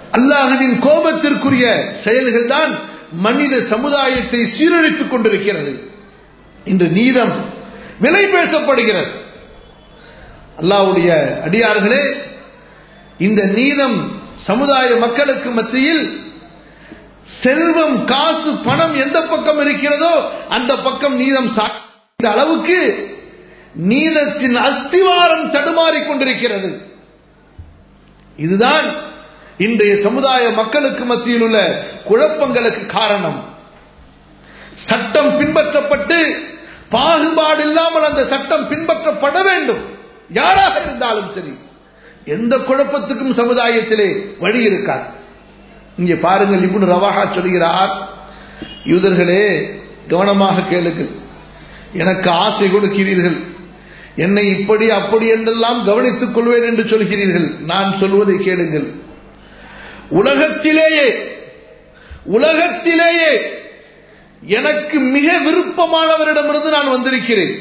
அல்லாஹுவின் கோபத்திற்குரிய செயல்கள் தான் மனித சமுதாயத்தை சீரழித்துக் கொண்டிருக்கிறது இன்று நீதம் விலை பேசப்படுகிறது அல்லாவுடைய அடியார்களே இந்த நீதம் சமுதாய மக்களுக்கு மத்தியில் செல்வம் காசு பணம் எந்த பக்கம் இருக்கிறதோ அந்த பக்கம் நீதம் இந்த அளவுக்கு நீதத்தின் அஸ்திவாரம் தடுமாறிக் கொண்டிருக்கிறது இதுதான் இன்றைய சமுதாய மக்களுக்கு மத்தியில் உள்ள குழப்பங்களுக்கு காரணம் சட்டம் பின்பற்றப்பட்டு பாகுபாடு இல்லாமல் அந்த சட்டம் பின்பற்றப்பட வேண்டும் யாராக இருந்தாலும் சரி எந்த குழப்பத்துக்கும் சமுதாயத்திலே வழி இருக்காது இங்கே பாருங்கள் இப்னு ரவாஹா சொல்கிறார் யூதர்களே கவனமாக கேளுங்கள் எனக்கு ஆசை கொடுக்கிறீர்கள் என்னை இப்படி அப்படி என்றெல்லாம் கவனித்துக் கொள்வேன் என்று சொல்கிறீர்கள் நான் சொல்வதை கேளுங்கள் உலகத்திலேயே உலகத்திலேயே எனக்கு மிக விருப்பமானவரிடமிருந்து நான் வந்திருக்கிறேன்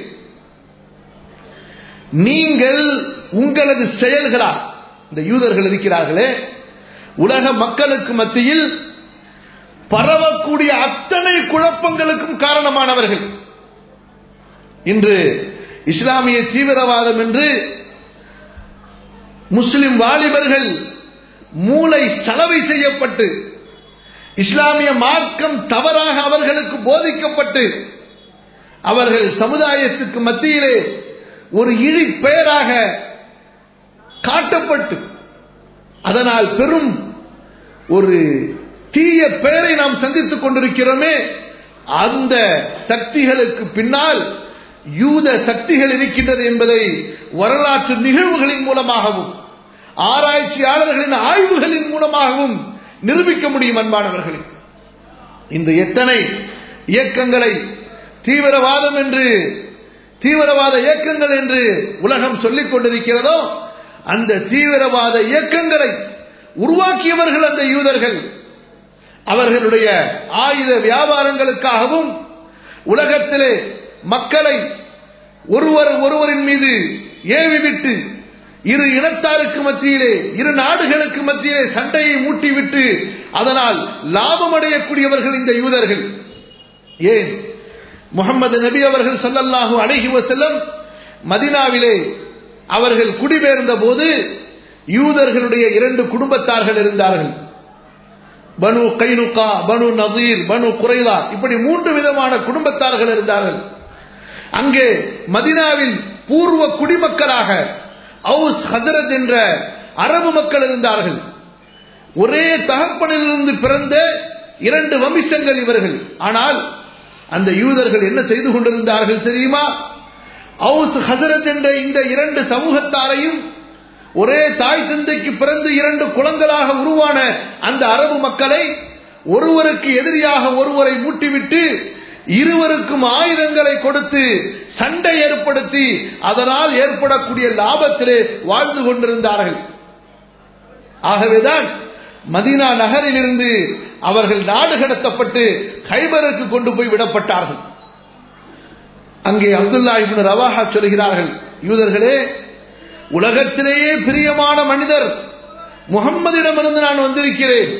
நீங்கள் உங்களது செயல்களால் இந்த யூதர்கள் இருக்கிறார்களே உலக மக்களுக்கு மத்தியில் பரவக்கூடிய அத்தனை குழப்பங்களுக்கும் காரணமானவர்கள் இன்று இஸ்லாமிய தீவிரவாதம் என்று முஸ்லிம் வாலிபர்கள் மூளை சலவை செய்யப்பட்டு இஸ்லாமிய மார்க்கம் தவறாக அவர்களுக்கு போதிக்கப்பட்டு அவர்கள் சமுதாயத்துக்கு மத்தியிலே ஒரு இழி பெயராக காட்டப்பட்டு அதனால் பெரும் ஒரு தீய பெயரை நாம் சந்தித்துக் கொண்டிருக்கிறோமே அந்த சக்திகளுக்கு பின்னால் யூத சக்திகள் இருக்கின்றது என்பதை வரலாற்று நிகழ்வுகளின் மூலமாகவும் ஆராய்ச்சியாளர்களின் ஆய்வுகளின் மூலமாகவும் நிரூபிக்க முடியும் அன்பானவர்களே இந்த எத்தனை இயக்கங்களை தீவிரவாதம் என்று தீவிரவாத இயக்கங்கள் என்று உலகம் சொல்லிக் கொண்டிருக்கிறதோ அந்த தீவிரவாத இயக்கங்களை உருவாக்கியவர்கள் அந்த யூதர்கள் அவர்களுடைய ஆயுத வியாபாரங்களுக்காகவும் உலகத்திலே மக்களை ஒருவர் ஒருவரின் மீது ஏவிவிட்டு இரு இனத்தாருக்கு மத்தியிலே இரு நாடுகளுக்கு மத்தியிலே சண்டையை மூட்டிவிட்டு அதனால் லாபம் அடையக்கூடியவர்கள் இந்த யூதர்கள் ஏன் முகமது நபி அவர்கள் சொல்லல்லாஹு அழகி செல்லம் மதினாவிலே அவர்கள் குடிபெயர்ந்த போது யூதர்களுடைய இரண்டு குடும்பத்தார்கள் இருந்தார்கள் பனு கைனுகா பனு நதீர் பனு குறைதா இப்படி மூன்று விதமான குடும்பத்தார்கள் இருந்தார்கள் அங்கே மதினாவில் பூர்வ குடிமக்களாக அவுஸ் ஹசரத் என்ற அரபு மக்கள் இருந்தார்கள் ஒரே தகப்பனிலிருந்து பிறந்த இரண்டு வம்சங்கள் இவர்கள் ஆனால் அந்த யூதர்கள் என்ன செய்து கொண்டிருந்தார்கள் தெரியுமா அவுஸ் ஹசரத் என்ற இந்த இரண்டு சமூகத்தாரையும் ஒரே தாய் தந்தைக்கு பிறந்து இரண்டு குளங்களாக உருவான அந்த அரபு மக்களை ஒருவருக்கு எதிரியாக ஒருவரை மூட்டிவிட்டு இருவருக்கும் ஆயுதங்களை கொடுத்து சண்டை ஏற்படுத்தி அதனால் ஏற்படக்கூடிய லாபத்திலே வாழ்ந்து கொண்டிருந்தார்கள் ஆகவேதான் மதீனா நகரிலிருந்து அவர்கள் நாடு கடத்தப்பட்டு கைபருக்கு கொண்டு போய் விடப்பட்டார்கள் அங்கே அப்துல்லா இப்னு ரவாஹா சொல்கிறார்கள் யூதர்களே உலகத்திலேயே பிரியமான மனிதர் முகம்மதிடமிருந்து நான் வந்திருக்கிறேன்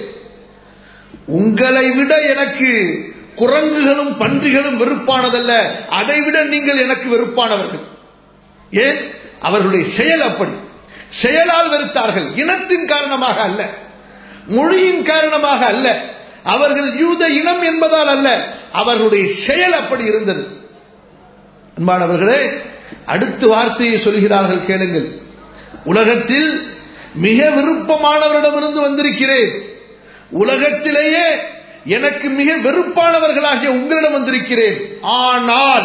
உங்களை விட எனக்கு குரங்குகளும் பன்றிகளும் வெறுப்பானதல்ல அதை விட நீங்கள் எனக்கு வெறுப்பானவர்கள் ஏன் அவர்களுடைய செயல் அப்படி செயலால் வெறுத்தார்கள் இனத்தின் காரணமாக அல்ல மொழியின் காரணமாக அல்ல அவர்கள் யூத இனம் என்பதால் அல்ல அவர்களுடைய செயல் அப்படி இருந்தது அன்பானவர்களே அடுத்த வார்த்தையை சொல்கிறார்கள் கேளுங்கள் உலகத்தில் மிக விருப்பமானவரிடமிருந்து வந்திருக்கிறேன் உலகத்திலேயே எனக்கு மிக வெறுப்பானவர்களாகிய உங்களிடம் வந்திருக்கிறேன் ஆனால்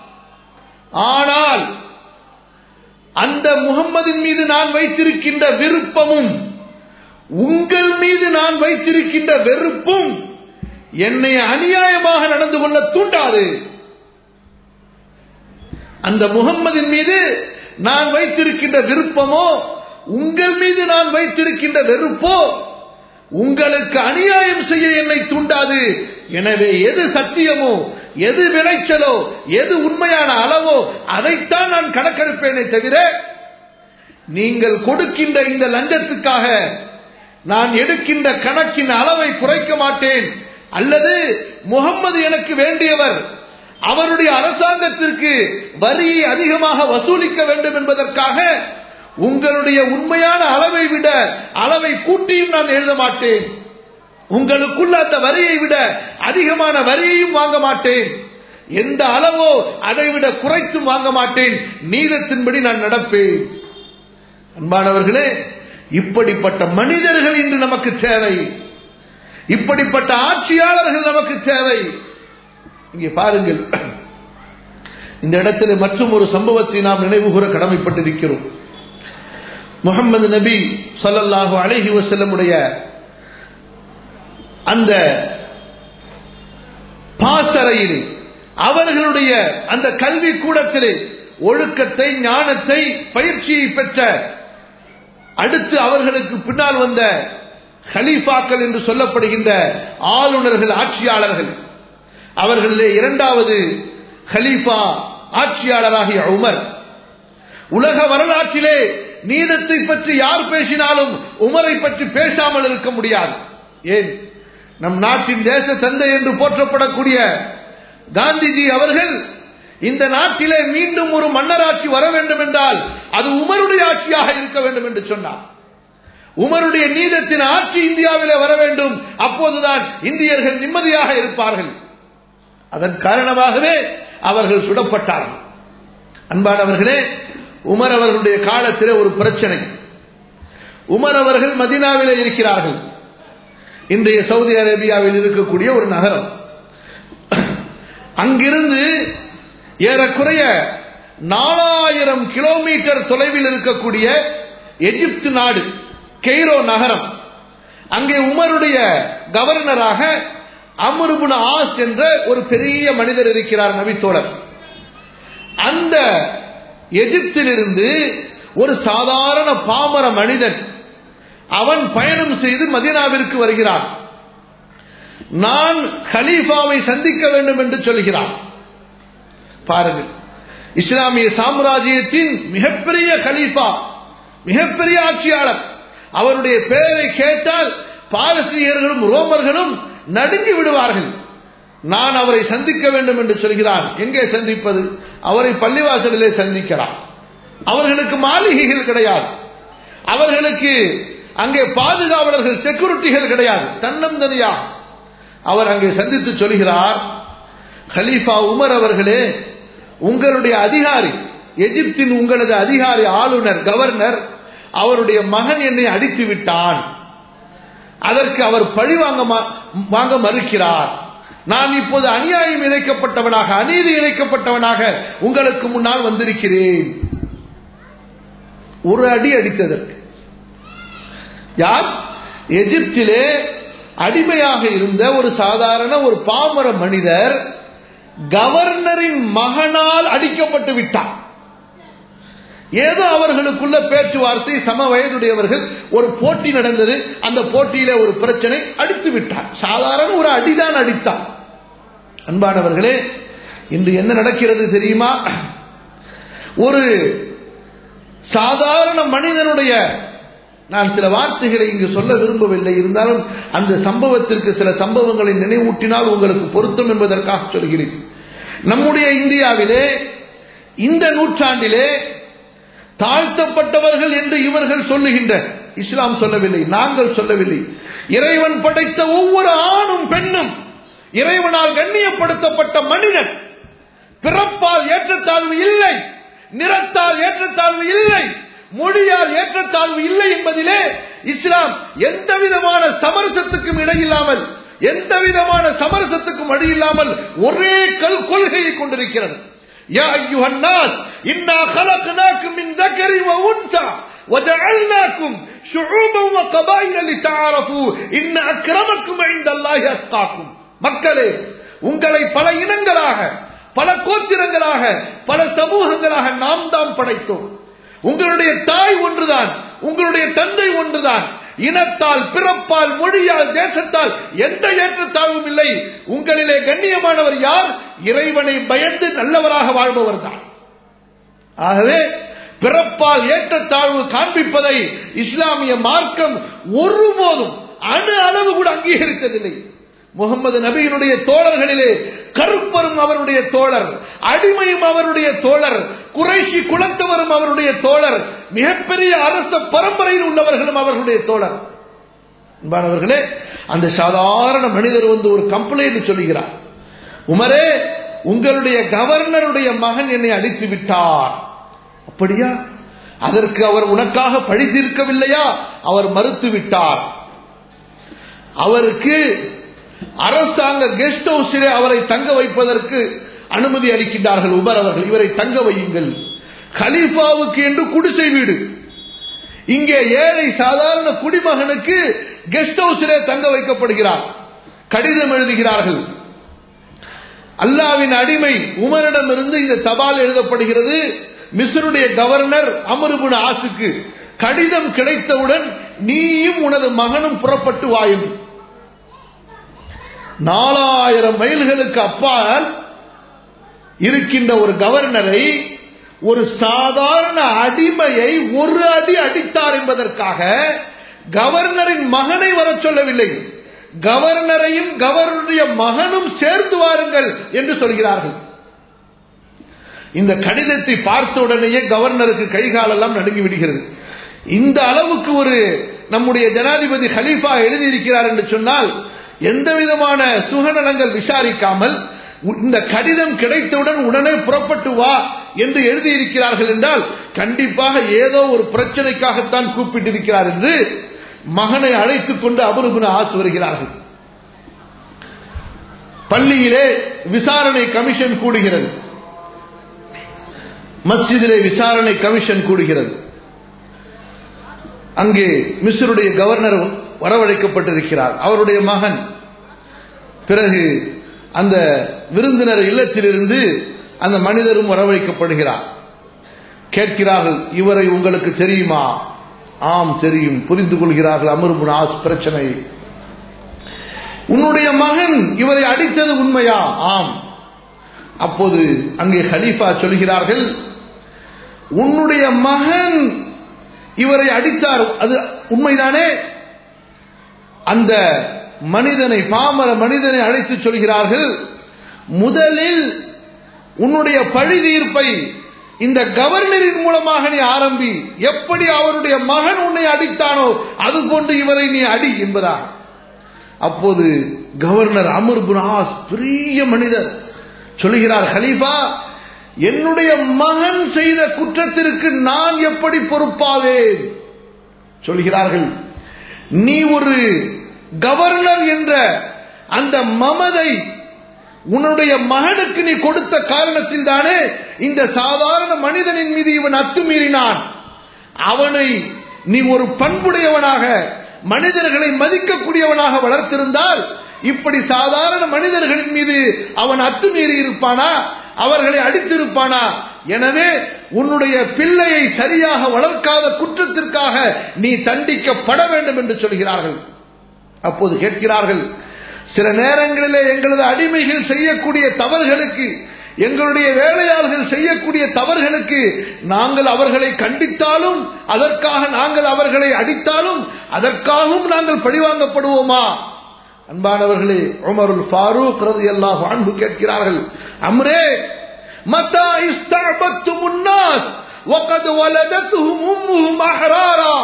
ஆனால் அந்த முகம்மதின் மீது நான் வைத்திருக்கின்ற விருப்பமும் உங்கள் மீது நான் வைத்திருக்கின்ற வெறுப்பும் என்னை அநியாயமாக நடந்து கொள்ள தூண்டாது அந்த முகம்மதின் மீது நான் வைத்திருக்கின்ற விருப்பமோ உங்கள் மீது நான் வைத்திருக்கின்ற வெறுப்போ உங்களுக்கு அநியாயம் செய்ய என்னை தூண்டாது எனவே எது சத்தியமோ எது விளைச்சலோ எது உண்மையான அளவோ அதைத்தான் நான் கணக்கெடுப்பேனே தவிர நீங்கள் கொடுக்கின்ற இந்த லஞ்சத்துக்காக நான் எடுக்கின்ற கணக்கின் அளவை குறைக்க மாட்டேன் அல்லது முகம்மது எனக்கு வேண்டியவர் அவருடைய அரசாங்கத்திற்கு வரியை அதிகமாக வசூலிக்க வேண்டும் என்பதற்காக உங்களுடைய உண்மையான அளவை விட அளவை கூட்டியும் நான் எழுத மாட்டேன் உங்களுக்குள்ள அந்த வரியை விட அதிகமான வரியையும் வாங்க மாட்டேன் எந்த அளவோ அதை விட குறைத்தும் வாங்க மாட்டேன் நீதத்தின்படி நான் நடப்பேன் அன்பானவர்களே இப்படிப்பட்ட மனிதர்கள் இன்று நமக்கு தேவை இப்படிப்பட்ட ஆட்சியாளர்கள் நமக்கு தேவை இங்கே பாருங்கள் இந்த இடத்தில் மற்றும் ஒரு சம்பவத்தை நாம் நினைவுகூர கடமைப்பட்டிருக்கிறோம் முகமது நபி சல்லல்லாஹு அலைஹி வசல்லமுடைய அந்த பாசறையில் அவர்களுடைய அந்த கல்வி கூடத்திலே ஒழுக்கத்தை ஞானத்தை பயிற்சியை பெற்ற அடுத்து அவர்களுக்கு பின்னால் வந்த ஹலீஃபாக்கள் என்று சொல்லப்படுகின்ற ஆளுநர்கள் ஆட்சியாளர்கள் அவர்களிலே இரண்டாவது ஹலீஃபா ஆட்சியாளராகிய உமர் உலக வரலாற்றிலே நீதத்தை பற்றி யார் பேசினாலும் உமரை பற்றி பேசாமல் இருக்க முடியாது ஏன் நம் நாட்டின் தேச தந்தை என்று போற்றப்படக்கூடிய காந்திஜி அவர்கள் இந்த நாட்டிலே மீண்டும் ஒரு மன்னராட்சி வர வேண்டும் என்றால் அது உமருடைய ஆட்சியாக இருக்க வேண்டும் என்று சொன்னார் உமருடைய நீதத்தின் ஆட்சி இந்தியாவிலே வர வேண்டும் அப்போதுதான் இந்தியர்கள் நிம்மதியாக இருப்பார்கள் அதன் காரணமாகவே அவர்கள் சுடப்பட்டார்கள் அன்பானவர்களே உமர் அவர்களுடைய காலத்திலே ஒரு பிரச்சனை உமர் அவர்கள் மதினாவிலே இருக்கிறார்கள் இன்றைய சவுதி அரேபியாவில் இருக்கக்கூடிய ஒரு நகரம் அங்கிருந்து ஏறக்குறைய நாலாயிரம் கிலோமீட்டர் தொலைவில் இருக்கக்கூடிய எகிப்து நாடு கெய்ரோ நகரம் அங்கே உமருடைய கவர்னராக அமருபுன ஆஸ் என்ற ஒரு பெரிய மனிதர் இருக்கிறார் நபித்தோழர் அந்த எகிப்திலிருந்து ஒரு சாதாரண பாமர மனிதன் அவன் பயணம் செய்து மதீனாவிற்கு வருகிறான் நான் ஹலீஃபாவை சந்திக்க வேண்டும் என்று சொல்கிறான் பாருங்கள் இஸ்லாமிய சாம்ராஜ்யத்தின் மிகப்பெரிய கலீஃபா மிகப்பெரிய ஆட்சியாளர் அவருடைய பெயரை கேட்டால் பாரசீகர்களும் ரோமர்களும் நடுங்கி விடுவார்கள் நான் அவரை சந்திக்க வேண்டும் என்று சொல்கிறான் எங்கே சந்திப்பது அவரை பள்ளிவாசலிலே சந்திக்கிறான் அவர்களுக்கு மாளிகைகள் கிடையாது அவர்களுக்கு அங்கே பாதுகாவலர்கள் செக்யூரிட்டிகள் கிடையாது தன்னந்தனியா அவர் அங்கே சந்தித்து சொல்கிறார் ஹலீஃபா உமர் அவர்களே உங்களுடைய அதிகாரி எகிப்தின் உங்களது அதிகாரி ஆளுநர் கவர்னர் அவருடைய மகன் என்னை அடித்து விட்டான் அதற்கு அவர் பழி வாங்க வாங்க மறுக்கிறார் நான் இப்போது அநியாயம் இணைக்கப்பட்டவனாக அநீதி இணைக்கப்பட்டவனாக உங்களுக்கு முன்னால் வந்திருக்கிறேன் ஒரு அடி அடித்ததற்கு யார் எகிப்திலே அடிமையாக இருந்த ஒரு சாதாரண ஒரு பாமர மனிதர் கவர்னரின் மகனால் அடிக்கப்பட்டு விட்டார் ஏதோ அவர்களுக்குள்ள பேச்சுவார்த்தை சம வயதுடையவர்கள் ஒரு போட்டி நடந்தது அந்த போட்டியில ஒரு பிரச்சனை அடித்து விட்டார் சாதாரண ஒரு அடிதான் அடித்தார் அன்பானவர்களே இன்று என்ன நடக்கிறது தெரியுமா ஒரு சாதாரண மனிதனுடைய நான் சில வார்த்தைகளை இங்கு சொல்ல விரும்பவில்லை இருந்தாலும் அந்த சம்பவத்திற்கு சில சம்பவங்களை நினைவூட்டினால் உங்களுக்கு பொருத்தம் என்பதற்காக சொல்கிறேன் நம்முடைய இந்தியாவிலே இந்த நூற்றாண்டிலே தாழ்த்தப்பட்டவர்கள் என்று இவர்கள் சொல்லுகின்ற இஸ்லாம் சொல்லவில்லை நாங்கள் சொல்லவில்லை இறைவன் படைத்த ஒவ்வொரு ஆணும் பெண்ணும் இறைவனால் கண்ணியப்படுத்தப்பட்ட மனிதன் பிறப்பால் ஏற்றத்தாழ்வு இல்லை நிறத்தால் ஏற்றத்தாழ்வு இல்லை மொழியால் ஏற்றத்தாழ்வு இல்லை என்பதிலே இஸ்லாம் எந்த விதமான சமரசத்துக்கும் இடையில்லாமல் எந்த விதமான சமரசத்துக்கும் அடியில்லாமல் ஒரே கல் கொள்கையை கொண்டிருக்கிறது يا أيها الناس إنا خلقناكم من ذكر وأنثى وجعلناكم شعوبا وقبائل لتعارفوا إن أكرمكم عند الله أتقاكم மக்களே உங்களை பல இனங்களாக பல கோத்திரங்களாக பல சமூகங்களாக நாம் தான் படைத்தோம் உங்களுடைய தாய் ஒன்றுதான் உங்களுடைய தந்தை ஒன்றுதான் இனத்தால் பிறப்பால் மொழியால் தேசத்தால் எந்த ஏற்றத்தாழ்வும் இல்லை உங்களிலே கண்ணியமானவர் யார் இறைவனை பயந்து நல்லவராக வாழ்பவர் தான் ஆகவே பிறப்பால் ஏற்றத்தாழ்வு காண்பிப்பதை இஸ்லாமிய மார்க்கம் ஒருபோதும் அணு அளவு கூட அங்கீகரித்ததில்லை முகமது நபியினுடைய தோழர்களிலே கருப்பரும் அவருடைய தோழர் அடிமையும் அவருடைய தோழர் குறைஷி குலத்தவரும் அவருடைய தோழர் மிகப்பெரிய அரச பரம்பரையில் உள்ளவர்களும் அவர்களுடைய தோழர் அன்பானவர்களே அந்த சாதாரண மனிதர் வந்து ஒரு கம்ப்ளைண்ட் சொல்லுகிறார் உமரே உங்களுடைய கவர்னருடைய மகன் என்னை அடித்து விட்டார் அப்படியா அதற்கு அவர் உனக்காக பழி தீர்க்கவில்லையா அவர் மறுத்து விட்டார் அவருக்கு அரசாங்க கெஸ்ட் ஹவுஸிலே அவரை தங்க வைப்பதற்கு அனுமதி அளிக்கின்றார்கள் உமர் அவர்கள் இவரை தங்க வையுங்கள் கலீஃபாவுக்கு என்று குடிசை வீடு இங்கே ஏழை சாதாரண குடிமகனுக்கு கெஸ்ட் ஹவுஸிலே தங்க வைக்கப்படுகிறார் கடிதம் எழுதுகிறார்கள் அல்லாவின் அடிமை உமரிடமிருந்து இந்த தபால் எழுதப்படுகிறது மிஸ்ருடைய கவர்னர் அமருபுன் ஆசுக்கு கடிதம் கிடைத்தவுடன் நீயும் உனது மகனும் புறப்பட்டு வாயும் நாலாயிரம் மைல்களுக்கு அப்பால் இருக்கின்ற ஒரு கவர்னரை ஒரு சாதாரண அடிமையை ஒரு அடி அடித்தார் என்பதற்காக கவர்னரின் மகனை வர சொல்லவில்லை கவர்னரையும் கவர்னருடைய மகனும் சேர்த்து வாருங்கள் என்று சொல்கிறார்கள் இந்த கடிதத்தை பார்த்த உடனேயே கவர்னருக்கு கைகாலெல்லாம் நடுங்கி விடுகிறது இந்த அளவுக்கு ஒரு நம்முடைய ஜனாதிபதி ஹலீஃபா எழுதியிருக்கிறார் என்று சொன்னால் எந்த விதமான சுகநலங்கள் விசாரிக்காமல் இந்த கடிதம் கிடைத்தவுடன் உடனே புறப்பட்டு வா என்று எழுதியிருக்கிறார்கள் என்றால் கண்டிப்பாக ஏதோ ஒரு பிரச்சனைக்காகத்தான் கூப்பிட்டிருக்கிறார் என்று மகனை அழைத்துக் கொண்டு அபருகுன ஆசு வருகிறார்கள் பள்ளியிலே விசாரணை கமிஷன் கூடுகிறது மஸ்ஜிதிலே விசாரணை கமிஷன் கூடுகிறது அங்கே மிஸ்ருடைய கவர்னர் வரவழைக்கப்பட்டிருக்கிறார் அவருடைய மகன் பிறகு அந்த விருந்தினர் இல்லத்திலிருந்து அந்த மனிதரும் வரவழைக்கப்படுகிறார் கேட்கிறார்கள் இவரை உங்களுக்கு தெரியுமா ஆம் தெரியும் புரிந்து கொள்கிறார்கள் அமருபுன் ஆஸ் பிரச்சனை உன்னுடைய மகன் இவரை அடித்தது உண்மையா ஆம் அப்போது அங்கே ஹலீஃபா சொல்கிறார்கள் உன்னுடைய மகன் இவரை அடித்தார் அது உண்மைதானே அந்த மனிதனை பாமர மனிதனை அழைத்து சொல்கிறார்கள் முதலில் உன்னுடைய பழி தீர்ப்பை இந்த கவர்னரின் மூலமாக நீ ஆரம்பி எப்படி அவருடைய மகன் உன்னை அடித்தானோ அது போன்று இவரை நீ அடி என்பதா அப்போது கவர்னர் அமர் புனாஸ் பெரிய மனிதர் சொல்லுகிறார் ஹலீஃபா என்னுடைய மகன் செய்த குற்றத்திற்கு நான் எப்படி பொறுப்பாவேன் சொல்கிறார்கள் நீ ஒரு கவர்னர் என்ற அந்த மமதை உன்னுடைய மகனுக்கு நீ கொடுத்த காரணத்தில் தானே இந்த சாதாரண மனிதனின் மீது இவன் அத்துமீறினான் அவனை நீ ஒரு பண்புடையவனாக மனிதர்களை மதிக்கக்கூடியவனாக வளர்த்திருந்தால் இப்படி சாதாரண மனிதர்களின் மீது அவன் அத்துமீறி இருப்பானா அவர்களை அடித்திருப்பானா எனவே உன்னுடைய பிள்ளையை சரியாக வளர்க்காத குற்றத்திற்காக நீ தண்டிக்கப்பட வேண்டும் என்று சொல்கிறார்கள் அப்போது கேட்கிறார்கள் சில நேரங்களிலே எங்களது அடிமைகள் செய்யக்கூடிய தவறுகளுக்கு எங்களுடைய வேலையாளர்கள் செய்யக்கூடிய தவறுகளுக்கு நாங்கள் அவர்களை கண்டித்தாலும் அதற்காக நாங்கள் அவர்களை அடித்தாலும் அதற்காகவும் நாங்கள் பழிவாங்கப்படுவோமா அன்பானவர்களே உமருல் ஃபாரூக் ரதி அல்லாஹ் அன்பு கேட்கிறார்கள் அம்ரே மத்தா இஸ்தஅபத்து முன்னாஸ் وقد ولدتهم امهم احرارا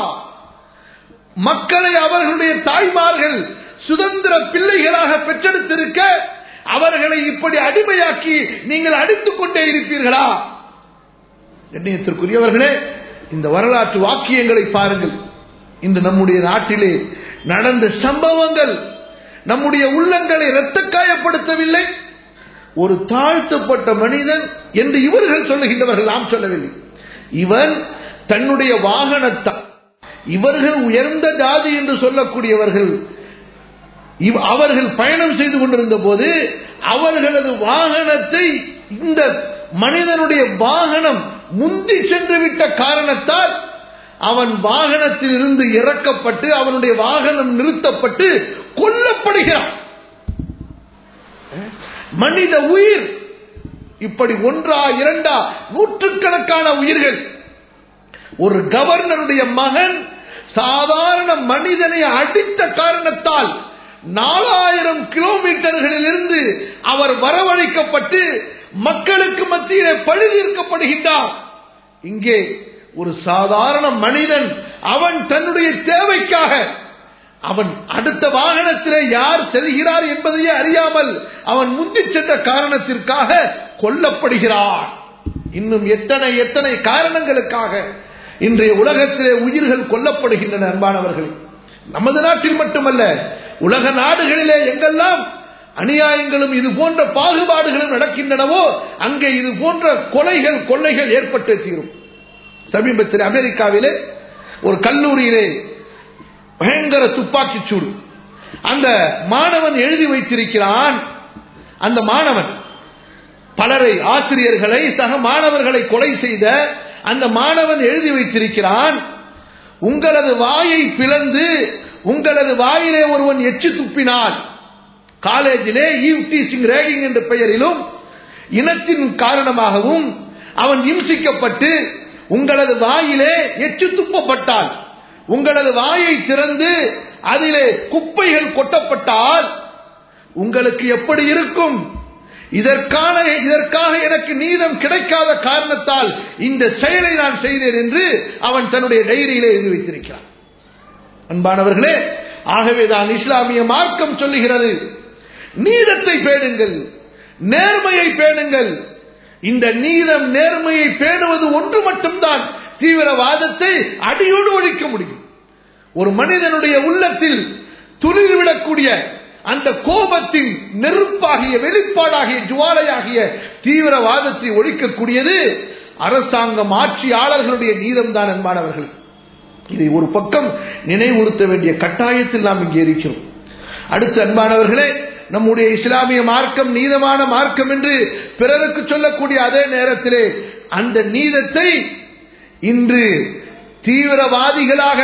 மக்களை அவர்களுடைய தாய்மார்கள் சுதந்திர பிள்ளைகளாக பெற்றெடுத்திருக்க அவர்களை இப்படி அடிமையாக்கி நீங்கள் அடித்துக் கொண்டே இருப்பீர்களா எண்ணியத்திற்குரியவர்களே இந்த வரலாற்று வாக்கியங்களை பாருங்கள் இன்று நம்முடைய நாட்டிலே நடந்த சம்பவங்கள் நம்முடைய உள்ளங்களை இரத்தக்காயப்படுத்தவில்லை ஒரு தாழ்த்தப்பட்ட மனிதன் என்று இவர்கள் சொல்லுகின்றவர்கள் நாம் சொல்லவில்லை இவன் தன்னுடைய வாகனத்தால் இவர்கள் உயர்ந்த ஜாதி என்று சொல்லக்கூடியவர்கள் அவர்கள் பயணம் செய்து கொண்டிருந்த போது அவர்களது வாகனத்தை இந்த மனிதனுடைய வாகனம் முந்தி சென்று விட்ட காரணத்தால் அவன் வாகனத்தில் இருந்து இறக்கப்பட்டு அவனுடைய வாகனம் நிறுத்தப்பட்டு கொல்லப்படுகிறான் மனித உயிர் இப்படி ஒன்றா இரண்டா நூற்றுக்கணக்கான உயிர்கள் ஒரு கவர்னருடைய மகன் சாதாரண மனிதனை அடித்த காரணத்தால் நாலாயிரம் கிலோமீட்டர்களில் இருந்து அவர் வரவழைக்கப்பட்டு மக்களுக்கு மத்தியிலே பழுதீர்க்கப்படுகின்றார் இங்கே ஒரு சாதாரண மனிதன் அவன் தன்னுடைய தேவைக்காக அவன் அடுத்த வாகனத்திலே யார் செல்கிறார் என்பதையே அறியாமல் அவன் முந்திச் சென்ற காரணத்திற்காக கொல்லப்படுகிறான் இன்னும் எத்தனை எத்தனை காரணங்களுக்காக இன்றைய உலகத்திலே உயிர்கள் கொல்லப்படுகின்றன அன்பானவர்களே நமது நாட்டில் மட்டுமல்ல உலக நாடுகளிலே எங்கெல்லாம் அநியாயங்களும் இது போன்ற பாகுபாடுகளும் நடக்கின்றனவோ அங்கே இது போன்ற கொலைகள் கொள்ளைகள் ஏற்பட்டு தீரும் சமீபத்தில் அமெரிக்காவிலே ஒரு கல்லூரியிலே பயங்கர துப்பாக்கி சூடு அந்த மாணவன் எழுதி வைத்திருக்கிறான் அந்த மாணவன் பலரை ஆசிரியர்களை சக மாணவர்களை கொலை செய்த அந்த மாணவன் எழுதி வைத்திருக்கிறான் உங்களது வாயை பிளந்து உங்களது வாயிலே ஒருவன் எச்சு துப்பினான் காலேஜிலே ஈவ் டீசிங் ரேகிங் என்ற பெயரிலும் இனத்தின் காரணமாகவும் அவன் இம்சிக்கப்பட்டு உங்களது வாயிலே எச்சு துப்பப்பட்டால் உங்களது வாயை திறந்து அதிலே குப்பைகள் கொட்டப்பட்டால் உங்களுக்கு எப்படி இருக்கும் இதற்கான இதற்காக எனக்கு நீதம் கிடைக்காத காரணத்தால் இந்த செயலை நான் செய்தேன் என்று அவன் தன்னுடைய டைரியிலே எழுதி வைத்திருக்கிறான் அன்பானவர்களே ஆகவேதான் இஸ்லாமிய மார்க்கம் சொல்லுகிறது நீதத்தை பேணுங்கள் நேர்மையை பேணுங்கள் இந்த நீதம் நேர்மையை பேணுவது ஒன்று மட்டும்தான் தீவிரவாதத்தை அடியோடு ஒழிக்க முடியும் ஒரு மனிதனுடைய உள்ளத்தில் துளிர்விடக்கூடிய அந்த கோபத்தின் நெருப்பாகிய வெளிப்பாடாகிய ஜுவாலையாகிய தீவிரவாதத்தை ஒழிக்கக்கூடியது அரசாங்கம் ஆட்சியாளர்களுடைய நீதம்தான் என்பானவர்கள் இதை ஒரு பக்கம் நினைவுறுத்த வேண்டிய கட்டாயத்தில் நாம் இங்கே இருக்கிறோம் அடுத்து அன்பானவர்களே நம்முடைய இஸ்லாமிய மார்க்கம் நீதமான மார்க்கம் என்று பிறருக்கு சொல்லக்கூடிய அதே நேரத்திலே அந்த நீதத்தை இன்று தீவிரவாதிகளாக